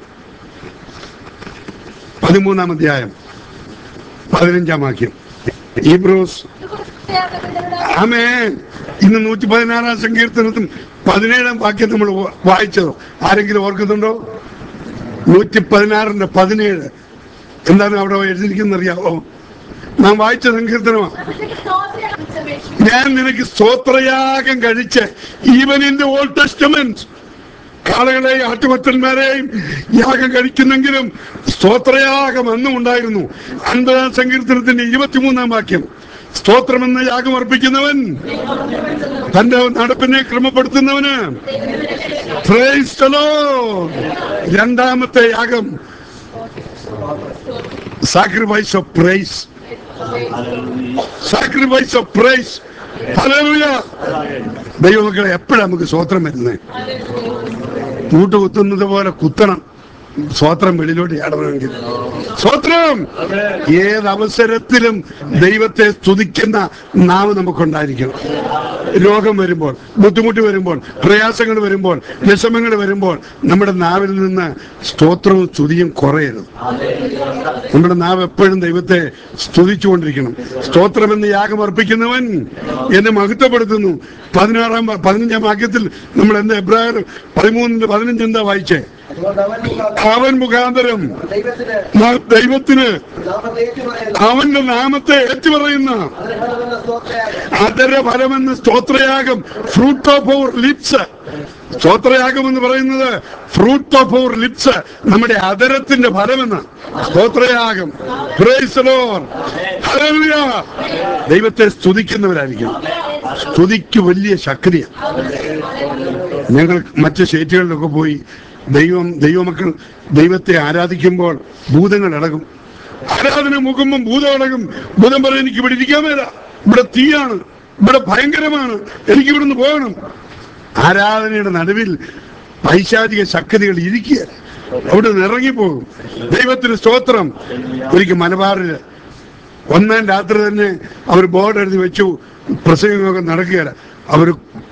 പതിമൂന്നാം അധ്യായം പതിനഞ്ചാം വാക്യം ഈബ്രൂസ് ആമേ ഇന്ന് നൂറ്റി പതിനാറാം സങ്കീർത്തനത്തും പതിനേഴാം വാക്യം നമ്മൾ വാ- വായിച്ചതോ ആരെങ്കിലും ഓർക്കുന്നുണ്ടോ നൂറ്റി പതിനാറിന്റെ പതിനേഴ് എന്താണ് അവിടെ എഴുതിയിരിക്കുന്ന അറിയാവോ നാം വായിച്ച സങ്കീർത്തനമാണ് ഞാൻ നിനക്ക് സ്തോത്രയാഗം കഴിച്ച് even in the Old Testament കാളകളെയും ആട്ടുമത്തന്മാരെയും യാഗം കഴിക്കുന്നെങ്കിലും സ്തോത്രയാഗം അന്നും ഉണ്ടായിരുന്നു അൻപതാം സങ്കീർത്തനത്തിന്റെ ഇരുപത്തിമൂന്നാം വാക്യം സ്തോത്രമെന്ന യാഗം അർപ്പിക്കുന്നവൻ തന്റെ നടപ്പിനെ ക്രമപ്പെടുത്തുന്നവന് Praise the Lord. രണ്ടാമത്തെ യാഗം sacrifice of praise sacrifice of praise hallelujah ദൈവമക്കളെ എപ്പോഴാണ് നമുക്ക് സ്വോത്രം വരുന്നത് കൂട്ട് കുത്തുന്നത് പോലെ കുത്തണം സ്വോത്രം വെളിയിലോട്ട് ചാടണമെങ്കിൽ സ്വോത്രം ഏത് അവസരത്തിലും ദൈവത്തെ സ്തുതിക്കുന്ന നാവ് നമുക്കുണ്ടായിരിക്കണം രോഗം വരുമ്പോൾ ബുദ്ധിമുട്ട് വരുമ്പോൾ പ്രയാസങ്ങൾ വരുമ്പോൾ വിഷമങ്ങൾ വരുമ്പോൾ നമ്മുടെ നാവിൽ നിന്ന് സ്തോത്രവും സ്തുതിയും കുറയരുത് നമ്മുടെ നാവ് എപ്പോഴും ദൈവത്തെ സ്തുതിച്ചുകൊണ്ടിരിക്കണം സ്തോത്രം എന്ന് യാഗം അർപ്പിക്കുന്നവൻ എന്നെ മഹത്വപ്പെടുത്തുന്നു പതിനാറാം വാ- പതിനഞ്ചാം വാക്യത്തിൽ നമ്മൾ എന്താ എബ്രായർ പതിമൂന്നിന്റെ പതിനഞ്ച് എന്താ വായിച്ചേ അതുകൊണ്ട് അവൻ മുഖാന്തരം അവൻ മുഖാന്തരം ദൈവത്തിന് ന- ദൈവത്തിന് നാമത്തെ ഏറ്റുപറയുന്ന അവന്റെ നാമത്തെ ഏറ്റുപറയുന്ന അതിർഫലമെന്ന സ്തോത്രയാഗം അതര ഫലമെന്ന് സ്തോത്രയാഗം ഫ്രൂട്ട് ഓഫ് അവർ ലിപ്സ് സ്തോത്രയാഗം എന്ന് പറയുന്നത് ഫ്രൂട്ട് ഓഫ് അവർ ലിപ്സ് നമ്മുടെ അതരത്തിന്റെ ഫലമെന്ന് സ്തോത്രയാഗം Praise the Lord. Hallelujah. ദൈവത്തെ സ്തുതിക്കുന്നവരായിരിക്കും സ്തുതിക്ക് വലിയ ശക്തിയാണ് ഞങ്ങൾ മറ്റ് സ്റ്റേറ്റുകളിലൊക്കെ പോയി ദൈവം ദൈവമക്കൾ ദൈവത്തെ ആരാധിക്കുമ്പോൾ ഭൂതങ്ങൾ ഇളകും ആരാധന മുഖുമ്പം ഭൂതം ഇളകും ഭൂതം പറയും എനിക്ക് ഇവിടെ ഇരിക്കാൻ മേല ഇവിടെ തീയാണ് ഇവിടെ ഭയങ്കരമാണ് എനിക്ക് ഇവിടുന്ന് പോകണം ആരാധനയുടെ നടുവിൽ പൈശാചിക ശക്തികൾ ഇരിക്കുക അവിടെ നിന്ന് ഇറങ്ങിപ്പോകും ദൈവത്തിന് സ്തോത്രം ഒരിക്കൽ മലബാറില് ഒന്നാം രാത്രി തന്നെ അവർ ബോർഡ് എഴുതി വെച്ചു പ്രസംഗമൊക്കെ നടക്കുകയില്ല അവർ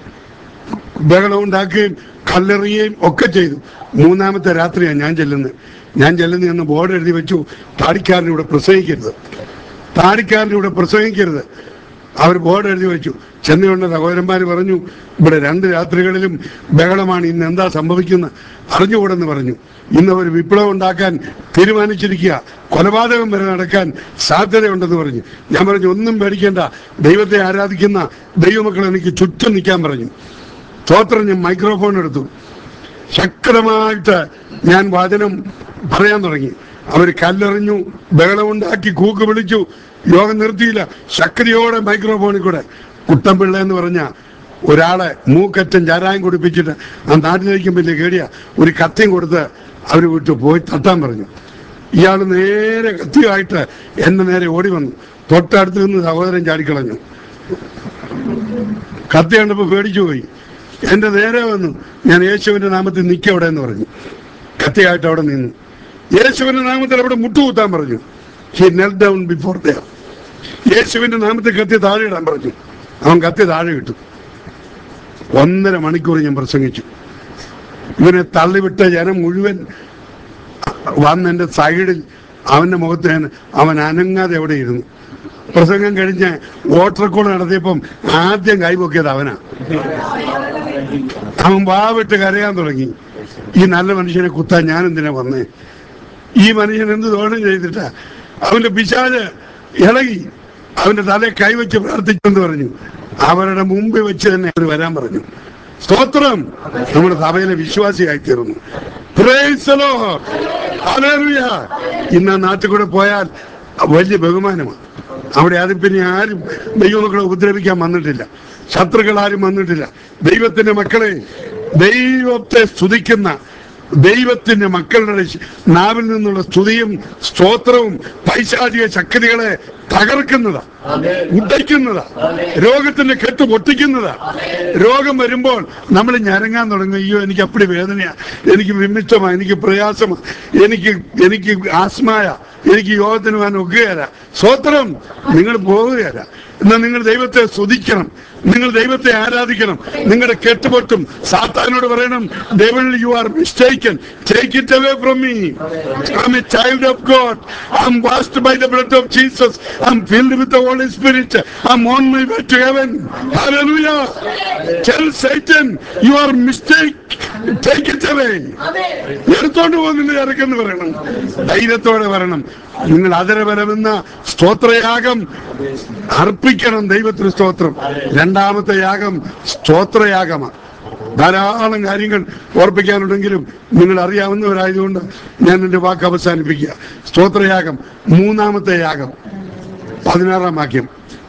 ബഹളം ഉണ്ടാക്കുകയും കല്ലെറിയുകയും ഒക്കെ ചെയ്തു മൂന്നാമത്തെ രാത്രിയാണ് ഞാൻ ചെല്ലുന്നത് ഞാൻ ചെല്ലുന്ന എന്ന് ബോർഡ് എഴുതി വെച്ചു താടിക്കാരനെ ഇവിടെ പ്രസംഗിക്കരുത് താടിക്കാരനെ ഇവിടെ പ്രസംഗിക്കരുത് അവർ ബോർഡ് എഴുതി വെച്ചു ചെന്നുകൊണ്ട് സഹോദരന്മാർ പറഞ്ഞു ഇവിടെ രണ്ട് രാത്രികളിലും ബഹളമാണ് ഇന്ന് എന്താ സംഭവിക്കുന്നത് അറിഞ്ഞുകൂടെന്ന് പറഞ്ഞു ഇന്ന് ഒരു വിപ്ലവം ഉണ്ടാക്കാൻ തീരുമാനിച്ചിരിക്കുക കൊലപാതകം വരെ നടക്കാൻ സാധ്യതയുണ്ടെന്ന് പറഞ്ഞു ഞാൻ പറഞ്ഞു ഒന്നും പേടിക്കേണ്ട ദൈവത്തെ ആരാധിക്കുന്ന ദൈവമക്കൾ എനിക്ക് ചുറ്റും നിൽക്കാൻ പറഞ്ഞു സ്തോത്രം ഞാൻ മൈക്രോഫോൺ എടുത്തു ശക്തമായിട്ട് ഞാൻ വചനം പറയാൻ തുടങ്ങി അവർ കല്ലെറിഞ്ഞു ബഹളമുണ്ടാക്കി കൂക്ക് വിളിച്ചു യോഗം നിർത്തിയില്ല ശക്തിയോടെ മൈക്രോഫോണിൽ കൂടെ കുട്ടൻപിള്ള എന്ന് പറഞ്ഞ ഒരാളെ മൂക്കറ്റം ചാരായം കുടിപ്പിച്ചിട്ട് ആ നാട്ടിലേക്കും വലിയ കേടിയ ഒരു കത്തിയും കൊടുത്ത് അവർ വിട്ടു പോയി തട്ടാൻ പറഞ്ഞു ഇയാൾ നേരെ കത്തിയായിട്ട് എന്നെ നേരെ ഓടി വന്നു തൊട്ടടുത്ത് നിന്ന് സഹോദരൻ ചാടിക്കളഞ്ഞു കത്തി കണ്ടപ്പോ പേടിച്ചു പോയി എന്റെ നേരെ വന്നു ഞാൻ യേശുവിന്റെ നാമത്തിൽ നിൽക്കുക അവിടെ എന്ന് പറഞ്ഞു കത്തിയായിട്ട് അവിടെ നിന്നു യേശുവിന്റെ നാമത്തിൽ അവിടെ മുട്ടുകുത്താൻ പറഞ്ഞു ഹി നെൽ ഡൗൺ ബിഫോർ ദർ യേശുവിന്റെ നാമത്തിൽ കത്തി താഴെ ഇടാൻ പറഞ്ഞു അവൻ കത്തി താഴെ ഇട്ടു ഒന്നര മണിക്കൂർ ഞാൻ പ്രസംഗിച്ചു ഇവനെ തള്ളിവിട്ട ജനം മുഴുവൻ വന്ന് എൻ്റെ സൈഡിൽ അവന്റെ മുഖത്ത് ഞാൻ അവൻ അനങ്ങാതെ എവിടെ ഇരുന്നു പ്രസംഗം കഴിഞ്ഞ് വോട്ടർ കൂടെ നടത്തിയപ്പം ആദ്യം കൈപൊക്കിയത് അവനാ അവൻ വാവിട്ട് കരയാൻ തുടങ്ങി ഈ നല്ല മനുഷ്യനെ കുത്താൻ ഞാൻ എന്തിനാ വന്നേ ഈ മനുഷ്യൻ എന്ത് ദോഷം ചെയ്തിട്ടാ അവന്റെ പിശാല് ഇളകി അവന്റെ തലയെ കൈവച്ച് പ്രാർത്ഥിച്ചെന്ന് പറഞ്ഞു അവരുടെ മുമ്പിൽ വെച്ച് തന്നെ അവർ വരാൻ പറഞ്ഞു സ്തോത്രം നമ്മുടെ സഭയിലെ വിശ്വാസിയായി തീർന്നു Praise the Lord. Hallelujah. ഇന്ന് ആ നാട്ടിൽ കൂടെ പോയാൽ വലിയ ബഹുമാനമാണ് അവിടെ ആദ്യം പിന്നെ ആരും ദൈവമക്കളെ ഉപദ്രവിക്കാൻ വന്നിട്ടില്ല ശത്രുക്കൾ ആരും വന്നിട്ടില്ല ദൈവത്തിന്റെ മക്കളെ ദൈവത്തെ സ്തുതിക്കുന്ന ദൈവത്തിന്റെ മക്കളുടെ ശ- നാവിൽ നിന്നുള്ള സ്തുതിയും സ്തോത്രവും പൈശാചിക ശക്തികളെ തകർക്കുന്നതാ ഉടയ്ക്കുന്നതാ രോഗത്തിന്റെ കെട്ട് പൊട്ടിക്കുന്നതാ രോഗം വരുമ്പോൾ നമ്മൾ ഞരങ്ങാൻ തുടങ്ങും അയ്യോ എനിക്ക് അപ്പടി വേദനയാ എനിക്ക് വിമിഷ്ടമാ എനിക്ക് പ്രയാസമാ എനിക്ക് എനിക്ക് ആസ്മായ എനിക്ക് യോഗത്തിന് പോകാൻ ഒക്കുകയല്ല സ്വത്രം നിങ്ങൾ പോവുകയല്ല എന്നാൽ നിങ്ങൾ ദൈവത്തെ സ്തുതിക്കണം നിങ്ങൾ ദൈവത്തെ ആരാധിക്കണം നിങ്ങളുടെ കെട്ടുപൊട്ടും സാത്താനോട് പറയണം devil you are mistaken take it away from me I am a child of God I am washed by the blood of Jesus I am filled with the Holy Spirit I am on my way to heaven hallelujah tell Satan you are mistake take it away എടുത്തോണ്ട് പോകുന്നില്ല ഇറക്കെന്ന് പറയണം ധൈര്യത്തോടെ വരണം നിങ്ങൾ അതരബലമെന്ന സ്തോത്രയാഗം അർപ്പിക്കണം ദൈവത്തിന് സ്തോത്രം രണ്ടാമത്തെ യാഗം സ്തോത്രയാഗമാണ് ധാരാളം കാര്യങ്ങൾ ഓർപ്പിക്കാനുണ്ടെങ്കിലും നിങ്ങൾ അറിയാവുന്നവരായതുകൊണ്ട് ഞാൻ എന്റെ വാക്ക് അവസാനിപ്പിക്കുക സ്തോത്രയാഗം മൂന്നാമത്തെ യാഗം പതിനാറാം വാക്യം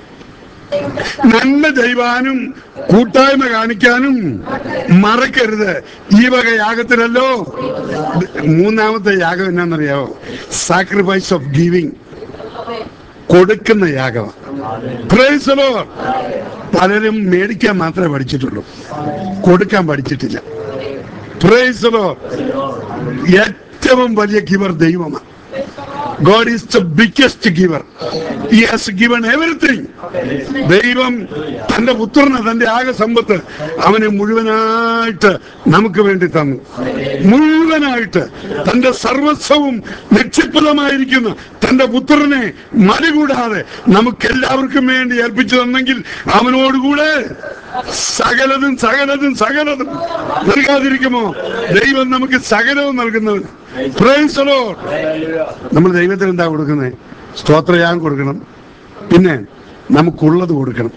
നന്മ ചെയ്യുവാനും കൂട്ടായ്മ കാണിക്കാനും മറക്കരുത് ഈ വക യാഗത്തിലല്ലോ മൂന്നാമത്തെ യാഗം എന്നാണെന്നറിയാവോ സാക്രിഫൈസ് ഓഫ് ഗിവിങ് കൊടുക്കുന്ന യാഗമാണ് Praise the Lord. പലരും മേടിക്കാൻ മാത്രമേ പഠിച്ചിട്ടുള്ളൂ കൊടുക്കാൻ പഠിച്ചിട്ടില്ല Praise the Lord. ഏറ്റവും വലിയ ഗിവർ ദൈവമാണ് God is the biggest giver he has given everything ദൈവം തന്റെ പുത്രന് തന്റെ ആകെ സമ്പത്ത് അവനെ മുഴുവനായിട്ട് നമുക്ക് വേണ്ടി തന്നു മുഴുവനായിട്ട് തന്റെ സർവസ്വവും നിക്ഷിപ്തമായിരിക്കുന്ന തന്റെ പുത്രനെ മറികൂടാതെ നമുക്ക് എല്ലാവർക്കും വേണ്ടി ഏൽപ്പിച്ചു തന്നെങ്കിൽ അവനോടുകൂടെ സകലതും സകലതും സകലതും നൽകാതിരിക്കുമോ ദൈവം നമുക്ക് സകലവും നൽകുന്നവൻ Praise the Lord. നമ്മൾ ദൈവത്തിന് എന്താ കൊടുക്കുന്നത് സ്തോത്രയാഗം കൊടുക്കണം പിന്നെ നമുക്കുള്ളത് കൊടുക്കണം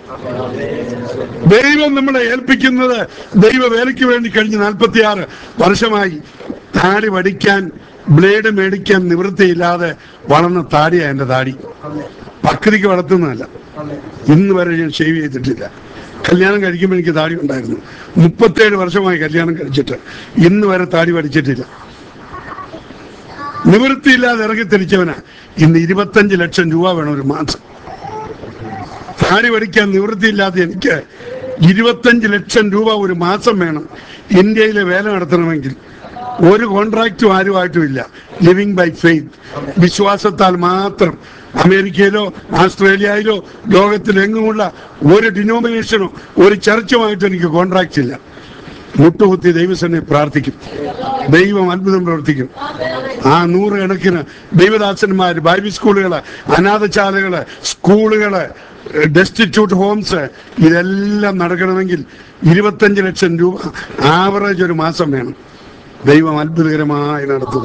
ദൈവം നമ്മളെ ഏൽപ്പിക്കുന്നത് ദൈവ വേലയ്ക്ക് വേണ്ടി കഴിഞ്ഞ് നാൽപ്പത്തിയാറ് വർഷമായി താടി വടിക്കാൻ ബ്ലേഡ് മേടിക്കാൻ നിവൃത്തിയില്ലാതെ വളർന്ന താടിയാ എന്റെ താടി പക്തിക്ക് വളർത്തുന്നതല്ല ഇന്ന് വരെ ഞാൻ ഷേവ് ചെയ്തിട്ടില്ല കല്യാണം കഴിക്കുമ്പോൾ എനിക്ക് താടി ഉണ്ടായിരുന്നു മുപ്പത്തേഴ് വർഷമായി കല്യാണം കഴിച്ചിട്ട് ഇന്ന് വരെ താടി വടിച്ചിട്ടില്ല നിവൃത്തിയില്ലാതെ ഇറങ്ങി തിരിച്ചവനാ ഇന്ന് ഇരുപത്തഞ്ച് ലക്ഷം രൂപ വേണം ഒരു മാസം താടി പഠിക്കാൻ നിവൃത്തിയില്ലാതെ എനിക്ക് ഇരുപത്തഞ്ച് ലക്ഷം രൂപ ഒരു മാസം വേണം ഇന്ത്യയിലെ വേല നടത്തണമെങ്കിൽ ഒരു കോൺട്രാക്റ്റും ആരുമായിട്ടും ഇല്ല ലിവിങ് ബൈ ഫെയ്ത്ത് വിശ്വാസത്താൽ മാത്രം അമേരിക്കയിലോ ആസ്ട്രേലിയയിലോ ലോകത്തിലെങ്ങുമുള്ള ഒരു ഡിനോമിനേഷനോ ഒരു ചർച്ചുമായിട്ട് എനിക്ക് കോൺട്രാക്റ്റ് ഇല്ല മുട്ടുകുത്തി ദൈവസനെ പ്രാർത്ഥിക്കും ദൈവം അത്ഭുതം പ്രവർത്തിക്കും ആ നൂറുകണക്കിന് ദൈവദാസന്മാർ ബൈബിൾ സ്കൂളുകള് അനാഥശാലകള് സ്കൂളുകള് ഡെസ്റ്റിറ്റ്യൂട്ട് ഹോംസ് ഇതെല്ലാം നടക്കണമെങ്കിൽ ഇരുപത്തഞ്ച് ലക്ഷം രൂപ ആവറേജ് ഒരു മാസം വേണം ദൈവം അത്ഭുതകരമായി നടത്തുന്നു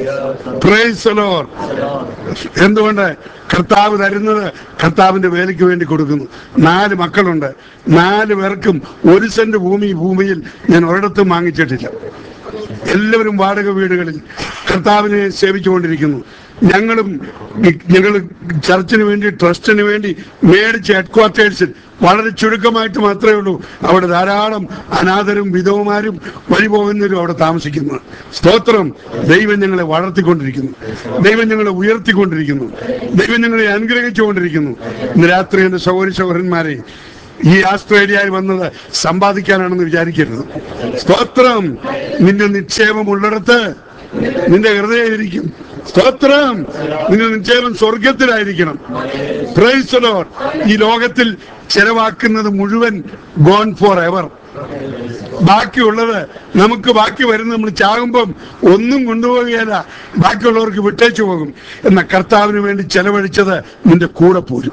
Praise the Lord. എന്തുകൊണ്ട് കർത്താവ് തരുന്നത് കർത്താവിന്റെ വേലയ്ക്ക് വേണ്ടി കൊടുക്കുന്നു നാല് മക്കളുണ്ട് നാല് പേർക്കും ഒരു സെന്റ് ഭൂമി ഈ ഭൂമിയിൽ ഞാൻ ഒരിടത്തും വാങ്ങിച്ചിട്ടില്ല എല്ലാവരും വാടക വീടുകളിൽ കർത്താവിനെ സേവിച്ചുകൊണ്ടിരിക്കുന്നു ഞങ്ങളും ഞങ്ങൾ ചർച്ചിന് വേണ്ടി ട്രസ്റ്റിന് വേണ്ടി മേടിച്ച ഹെഡ്ക്വാർട്ടേഴ്സിൽ വളരെ ചുരുക്കമായിട്ട് മാത്രമേ ഉള്ളൂ അവിടെ ധാരാളം അനാഥരും വിധവമാരും വഴിപോകുന്നവരും അവിടെ താമസിക്കുന്നു സ്തോത്രം ദൈവം ഞങ്ങളെ വളർത്തിക്കൊണ്ടിരിക്കുന്നു ദൈവം ഞങ്ങളെ ഉയർത്തിക്കൊണ്ടിരിക്കുന്നു ദൈവം ഞങ്ങളെ അനുഗ്രഹിച്ചുകൊണ്ടിരിക്കുന്നു ഇന്ന് രാത്രി എന്റെ സഹോദരി സഹോദരന്മാരെ ഈ ആസ്ട്രേലിയയിൽ വന്നത് സമ്പാദിക്കാനാണെന്ന് വിചാരിക്കരുത് സ്തോത്രം നിന്റെ നിക്ഷേപമുള്ളിടത്ത് നിന്റെ ഹൃദയം ഇരിക്കും സ്തോത്രം നിന്റെ നിക്ഷേപം സ്വർഗത്തിലായിരിക്കണം Praise the Lord. ഈ ലോകത്തിൽ ചെലവാക്കുന്നത് മുഴുവൻ ഗോൺ ഫോർ എവർ ബാക്കിയുള്ളത് നമുക്ക് ബാക്കി വരുന്ന നമ്മൾ ചാകുമ്പം ഒന്നും കൊണ്ടുപോവുകയല്ല ബാക്കിയുള്ളവർക്ക് വിട്ടേച്ചു പോകും എന്ന കർത്താവിന് വേണ്ടി ചെലവഴിച്ചത് നിന്റെ കൂടെ പോരും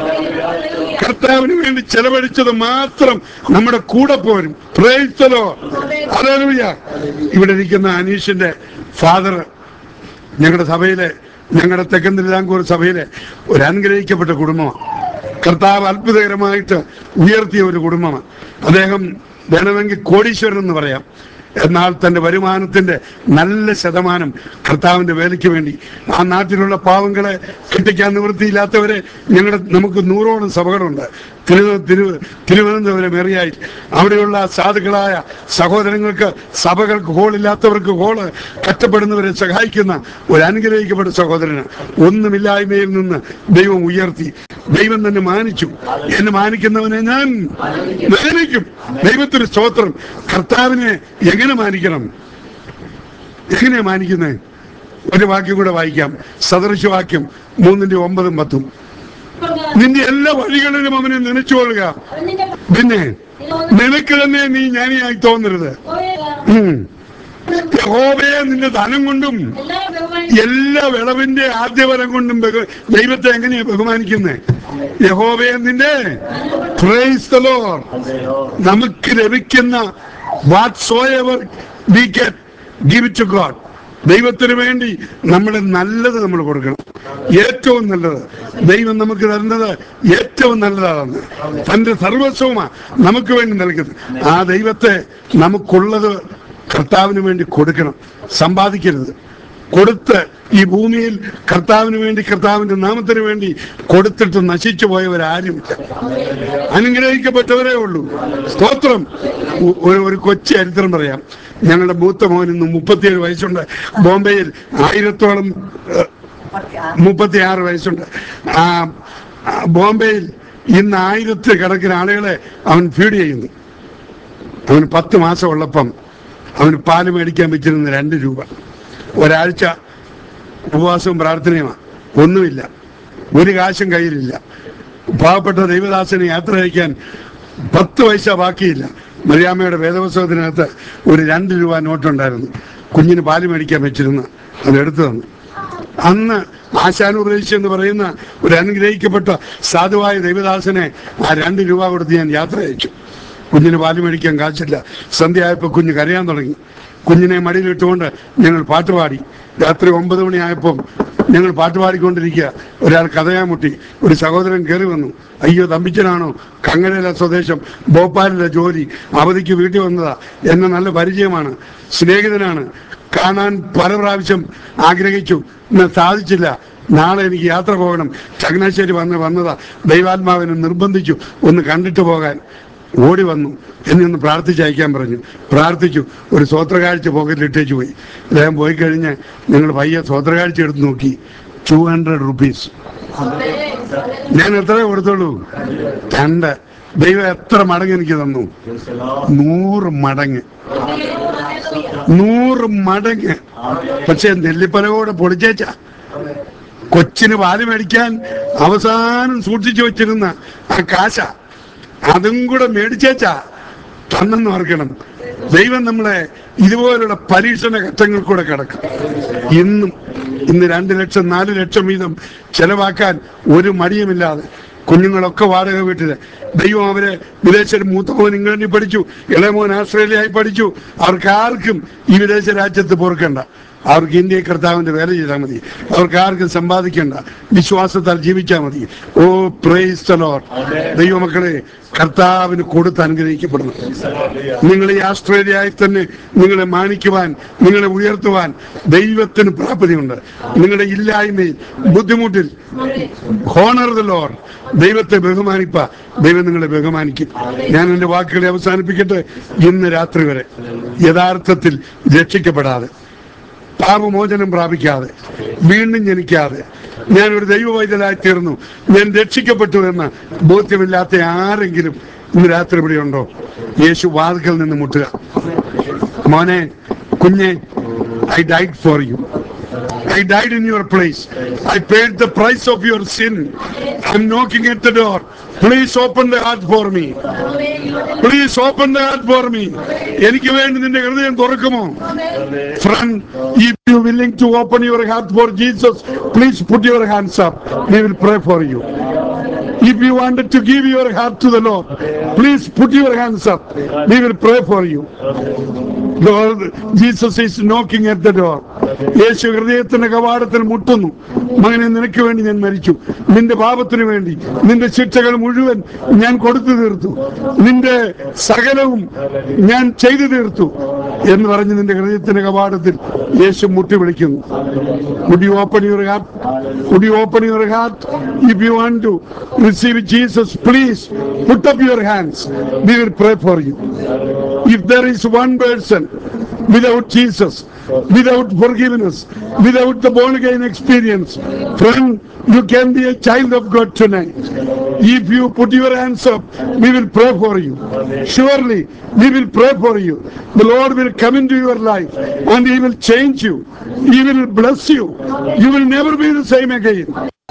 കർത്താവിന് വേണ്ടി ചെലവഴിച്ചത് മാത്രം നമ്മുടെ കൂടെ പോരും പ്രേരിച്ചതോ അതറിയ ഇവിടെ ഇരിക്കുന്ന അനീഷിന്റെ ഫാദർ ഞങ്ങളുടെ സഭയിലെ ഞങ്ങളുടെ തെക്കൻ തിരുവിതാംകൂർ സഭയിലെ ഒരു അനുഗ്രഹിക്കപ്പെട്ട കുടുംബമാണ് കർത്താവ് അത്ഭുതകരമായിട്ട് ഉയർത്തിയ ഒരു കുടുംബമാണ് അദ്ദേഹം വേണമെങ്കിൽ കോടീശ്വരൻ എന്ന് പറയാം എന്നാൽ തന്റെ വരുമാനത്തിന്റെ നല്ല ശതമാനം കർത്താവിന്റെ വേലയ്ക്ക് വേണ്ടി ആ നാട്ടിലുള്ള പാവങ്ങളെ കെട്ടിക്കാൻ നിവൃത്തിയില്ലാത്തവരെ ഞങ്ങളുടെ നമുക്ക് നൂറോളം സഭകളുണ്ട് തിരു തിരു തിരുവനന്തപുരം ഏറിയായി അവിടെയുള്ള സാധുക്കളായ സഹോദരങ്ങൾക്ക് സഭകൾക്ക് ഹോളില്ലാത്തവർക്ക് ഹോള് കഷ്ടപ്പെടുന്നവരെ സഹായിക്കുന്ന ഒരു അനുഗ്രഹിക്കപ്പെട്ട സഹോദരന് ഒന്നുമില്ലായ്മയിൽ നിന്ന് ദൈവം ഉയർത്തി ദൈവം തന്നെ മാനിച്ചു എന്നെ മാനിക്കുന്നവനെ ഞാൻ മാനിക്കും ദൈവത്തിന് സ്തോത്രം കർത്താവിനെ എങ്ങനെ മാനിക്കണം എങ്ങനെയാ മാനിക്കുന്നത് ഒരു വാക്യം കൂടെ വായിക്കാം സദൃശവാക്യം മൂന്നിന്റെ ഒമ്പതും പത്തും നിന്റെ എല്ലാ വഴികളിലും അവനെ നനച്ചുകൊള്ളുക നിന്റെ പിന്നെ നിനക്ക് തന്നെ നീ ജ്ഞാനിയായി തോന്നരുത് ഉം. യഹോവയെ നിന്റെ ധനം കൊണ്ടും എല്ലാ ബഹുമാനിക്കും എല്ലാ വിളവിന്റെ ആദ്യഫലം കൊണ്ടും ബഹു- ദൈവത്തെ എങ്ങനെയാ ബഹുമാനിക്കുന്നത് യഹോവയെ നിന്റെ പ്രൈസ് the Lord. നമുക്ക് ലഭിക്കുന്ന whatsoever we can give to God ദൈവത്തിന് വേണ്ടി നമ്മൾ നല്ലത് നമ്മൾ കൊടുക്കണം ഏറ്റവും നല്ലത് ദൈവം നമുക്ക് തരുന്നത് ഏറ്റവും നല്ലതാണ് തന്റെ സർവസ്വമാ നമുക്ക് വേണ്ടി നൽകുന്നത് ആ ദൈവത്തെ നമുക്കുള്ളത് കർത്താവിന് വേണ്ടി കൊടുക്കണം സമ്പാദിക്കരുത് കൊടുത്ത് ഈ ഭൂമിയിൽ കർത്താവിന് വേണ്ടി കർത്താവിന്റെ നാമത്തിന് വേണ്ടി കൊടുത്തിട്ട് നശിച്ചു പോയവരാരുമില്ല അനുഗ്രഹിക്കപ്പെട്ടവരേ ഉള്ളൂ സ്തോത്രം ഒ- ഒരു ഒരു കൊച്ചു ചരിത്രം പറയാം ഞങ്ങളുടെ മൂത്ത മോൻ ഇന്ന് മുപ്പത്തിയേഴ് വയസ്സുണ്ട് ബോംബെയിൽ ആയിരത്തോളം ഏഹ്, മുപ്പത്തിയാറ് വയസ്സുണ്ട് ആ ആ, ബോംബെയിൽ ഇന്ന് ആയിരത്തി കണക്കിന് ആളുകളെ അവൻ ഫീഡ് ചെയ്യുന്നു അവന് പത്ത് മാസം ഉള്ളപ്പം അവന് പാല് മേടിക്കാൻ വെച്ചിരുന്ന രണ്ട് രൂപ ഒരാഴ്ച ഉപവാസവും പ്രാർത്ഥനയുമാണ് ഒന്നുമില്ല ഒരു കാശും കയ്യിലില്ല പാവപ്പെട്ട ദൈവദാസനെ യാത്ര അയക്കാൻ പത്ത് പൈസ ബാക്കിയില്ല മറിയാമ്മയുടെ വേദപുസ്തകത്തിനകത്ത് ഒരു രണ്ട് രൂപ നോട്ടുണ്ടായിരുന്നു കുഞ്ഞിന് പാല് മേടിക്കാൻ വെച്ചിരുന്ന അത് എടുത്തു തന്നു അന്ന് ആശാനുപദേശി എന്ന് പറയുന്ന ഒരു അനുഗ്രഹിക്കപ്പെട്ട സാധുവായ ദൈവദാസനെ ആ രണ്ട് രൂപ കൊടുത്ത് ഞാൻ യാത്ര അയച്ചു കുഞ്ഞിന് പാല് മേടിക്കാൻ കാശില്ല സന്ധ്യയായപ്പോൾ കുഞ്ഞ് കരയാൻ തുടങ്ങി കുഞ്ഞിനെ മടിയിലിട്ടുകൊണ്ട് ഞങ്ങൾ പാട്ടുപാടി രാത്രി ഒമ്പത് മണിയായപ്പം ഞങ്ങൾ പാട്ട് പാടിക്കൊണ്ടിരിക്കുക ഒരാൾ കഥയാൻ മുട്ടി ഒരു സഹോദരൻ കയറി വന്നു അയ്യോ തമ്പിച്ചനാണോ കങ്ങരയിലെ സ്വദേശം ഭോപ്പാലിലെ ജോലി അവധിക്ക് വീട്ടിൽ വന്നതാ എന്നെ നല്ല പരിചയമാണ് സ്നേഹിതനാണ് കാണാൻ പല പ്രാവശ്യം ആഗ്രഹിച്ചു എന്നാൽ സാധിച്ചില്ല നാളെ എനിക്ക് യാത്ര പോകണം ചങ്ങനാശ്ശേരി വന്ന് വന്നതാ ദൈവാത്മാവിനെ നിർബന്ധിച്ചു ഒന്ന് കണ്ടിട്ട് പോകാൻ ഓടി വന്നു എന്നെ ഒന്ന് പ്രാർത്ഥിച്ചയക്കാൻ പറഞ്ഞു പ്രാർത്ഥിച്ചു ഒരു സ്വോത്രകാഴ്ച പോക്കറ്റിൽ ഇട്ടേച്ചു പോയി അദ്ദേഹം പോയി കഴിഞ്ഞ് ഞങ്ങൾ പയ്യെ സ്വോത്രകാഴ്ച എടുത്ത് നോക്കി ടു ഹൺഡ്രഡ് റുപ്പീസ് ഞാൻ എത്ര കൊടുത്തോളൂ രണ്ട് ദൈവം എത്ര മടങ്ങ് എനിക്ക് തന്നു നൂറ് മടങ്ങ് നൂറ് മടങ്ങ് പക്ഷെ നെല്ലിപ്പലകോടെ പൊളിച്ചേച്ച കൊച്ചിന് പാല് മേടിക്കാൻ അവസാനം സൂക്ഷിച്ചു വെച്ചിരുന്ന ആ കാശ അതും കൂടെ മേടിച്ചേച്ചാ തന്നെന്ന് ഓർക്കണം ദൈവം നമ്മളെ ഇതുപോലുള്ള പരീക്ഷണ ഘട്ടങ്ങൾ കൂടെ കിടക്കും ഇന്നും ഇന്ന് രണ്ട് ലക്ഷം നാല് ലക്ഷം വീതം ചെലവാക്കാൻ ഒരു മടിയുമില്ലാതെ കുഞ്ഞുങ്ങളൊക്കെ വാടക വീട്ടില് ദൈവം അവരെ വിദേശ മൂത്ത മോൻ ഇംഗ്ലണ്ടിൽ പഠിച്ചു ഇളയമോൻ ആസ്ട്രേലിയയിൽ പഠിച്ചു അവർക്ക് ആർക്കും ഈ വിദേശ രാജ്യത്ത് പൊറുക്കണ്ട അവർക്ക് ഇന്ത്യ കർത്താവിന്റെ വേല ചെയ്താൽ മതി അവർക്ക് ആർക്കും സമ്പാദിക്കണ്ട വിശ്വാസത്താൽ ജീവിച്ചാൽ മതി ഓ പ്രേസ് ലോർഡ് ദൈവമക്കളെ കർത്താവിന് കൊടുത്ത് അനുഗ്രഹിക്കപ്പെടുന്നു നിങ്ങൾ ഈ ആസ്ട്രേലിയയിൽ തന്നെ നിങ്ങളെ മാനിക്കുവാൻ നിങ്ങളെ ഉയർത്തുവാൻ ദൈവത്തിന് പ്രാപ്തിയുണ്ട് നിങ്ങളുടെ ഇല്ലായ്മയിൽ ബുദ്ധിമുട്ടിൽ ഹോണർ ദ ലോർഡ് ദൈവത്തെ ബഹുമാനിപ്പ ദൈവം നിങ്ങളെ ബഹുമാനിക്കും ഞാൻ എന്റെ വാക്കുകളെ അവസാനിപ്പിക്കട്ടെ ഇന്ന് രാത്രി വരെ യഥാർത്ഥത്തിൽ രക്ഷിക്കപ്പെടാതെ പാപമോചനം പ്രാപിക്കാതെ വീണ്ടും ജനിക്കാതെ ഞാൻ ഒരു ദൈവവൈദ്യനായി തീർന്നു ഞാൻ രക്ഷിക്കപ്പെട്ടു എന്ന ബോധ്യമില്ലാത്ത ആരെങ്കിലും ഇന്ന് രാത്രി ഇവിടെ ഉണ്ടോ യേശു വാതിക്കൽ നിന്ന് മുട്ടുക മോനെ കുഞ്ഞെ I died for you I died in your place. I paid the price of your sin. I'm knocking at the door. Please open the heart for me. Please open the heart for me. എനിക്ക് വേണ്ടി നിന്റെ ഹൃദയം തുറക്കുമോ Friend, if you willing to open your heart for Jesus, please put your hands up. We will pray for you. If you wanted to give your heart to the Lord, please put your hands up. We will pray for you. Lord, Jesus is knocking at the door. യേശു ഹൃദയത്തിന്റെ കവാടത്തിൽ മുട്ടുന്നു മകനെ നിനക്ക് വേണ്ടി ഞാൻ മരിച്ചു നിന്റെ പാപത്തിന് വേണ്ടി നിന്റെ ശിക്ഷകൾ മുഴുവൻ ഞാൻ കൊടുത്തു തീർത്തു നിന്റെ സകലവും ഞാൻ ചെയ്തു തീർത്തു എന്ന് പറഞ്ഞ് നിന്റെ ഹൃദയത്തിന്റെ കവാടത്തിൽ യേശു മുട്ടി വിളിക്കുന്നു Would you open your heart? Would you open your heart? If you want to receive Jesus, please put up your hands. We will pray for you. If there is one person without Jesus, without forgiveness, without the born again experience, friend, you can be a child of God tonight. If you put your hands up, we will pray for you. Surely, we will pray for you. The Lord will come into your life and He will change you. He will bless you. You will never be the same again.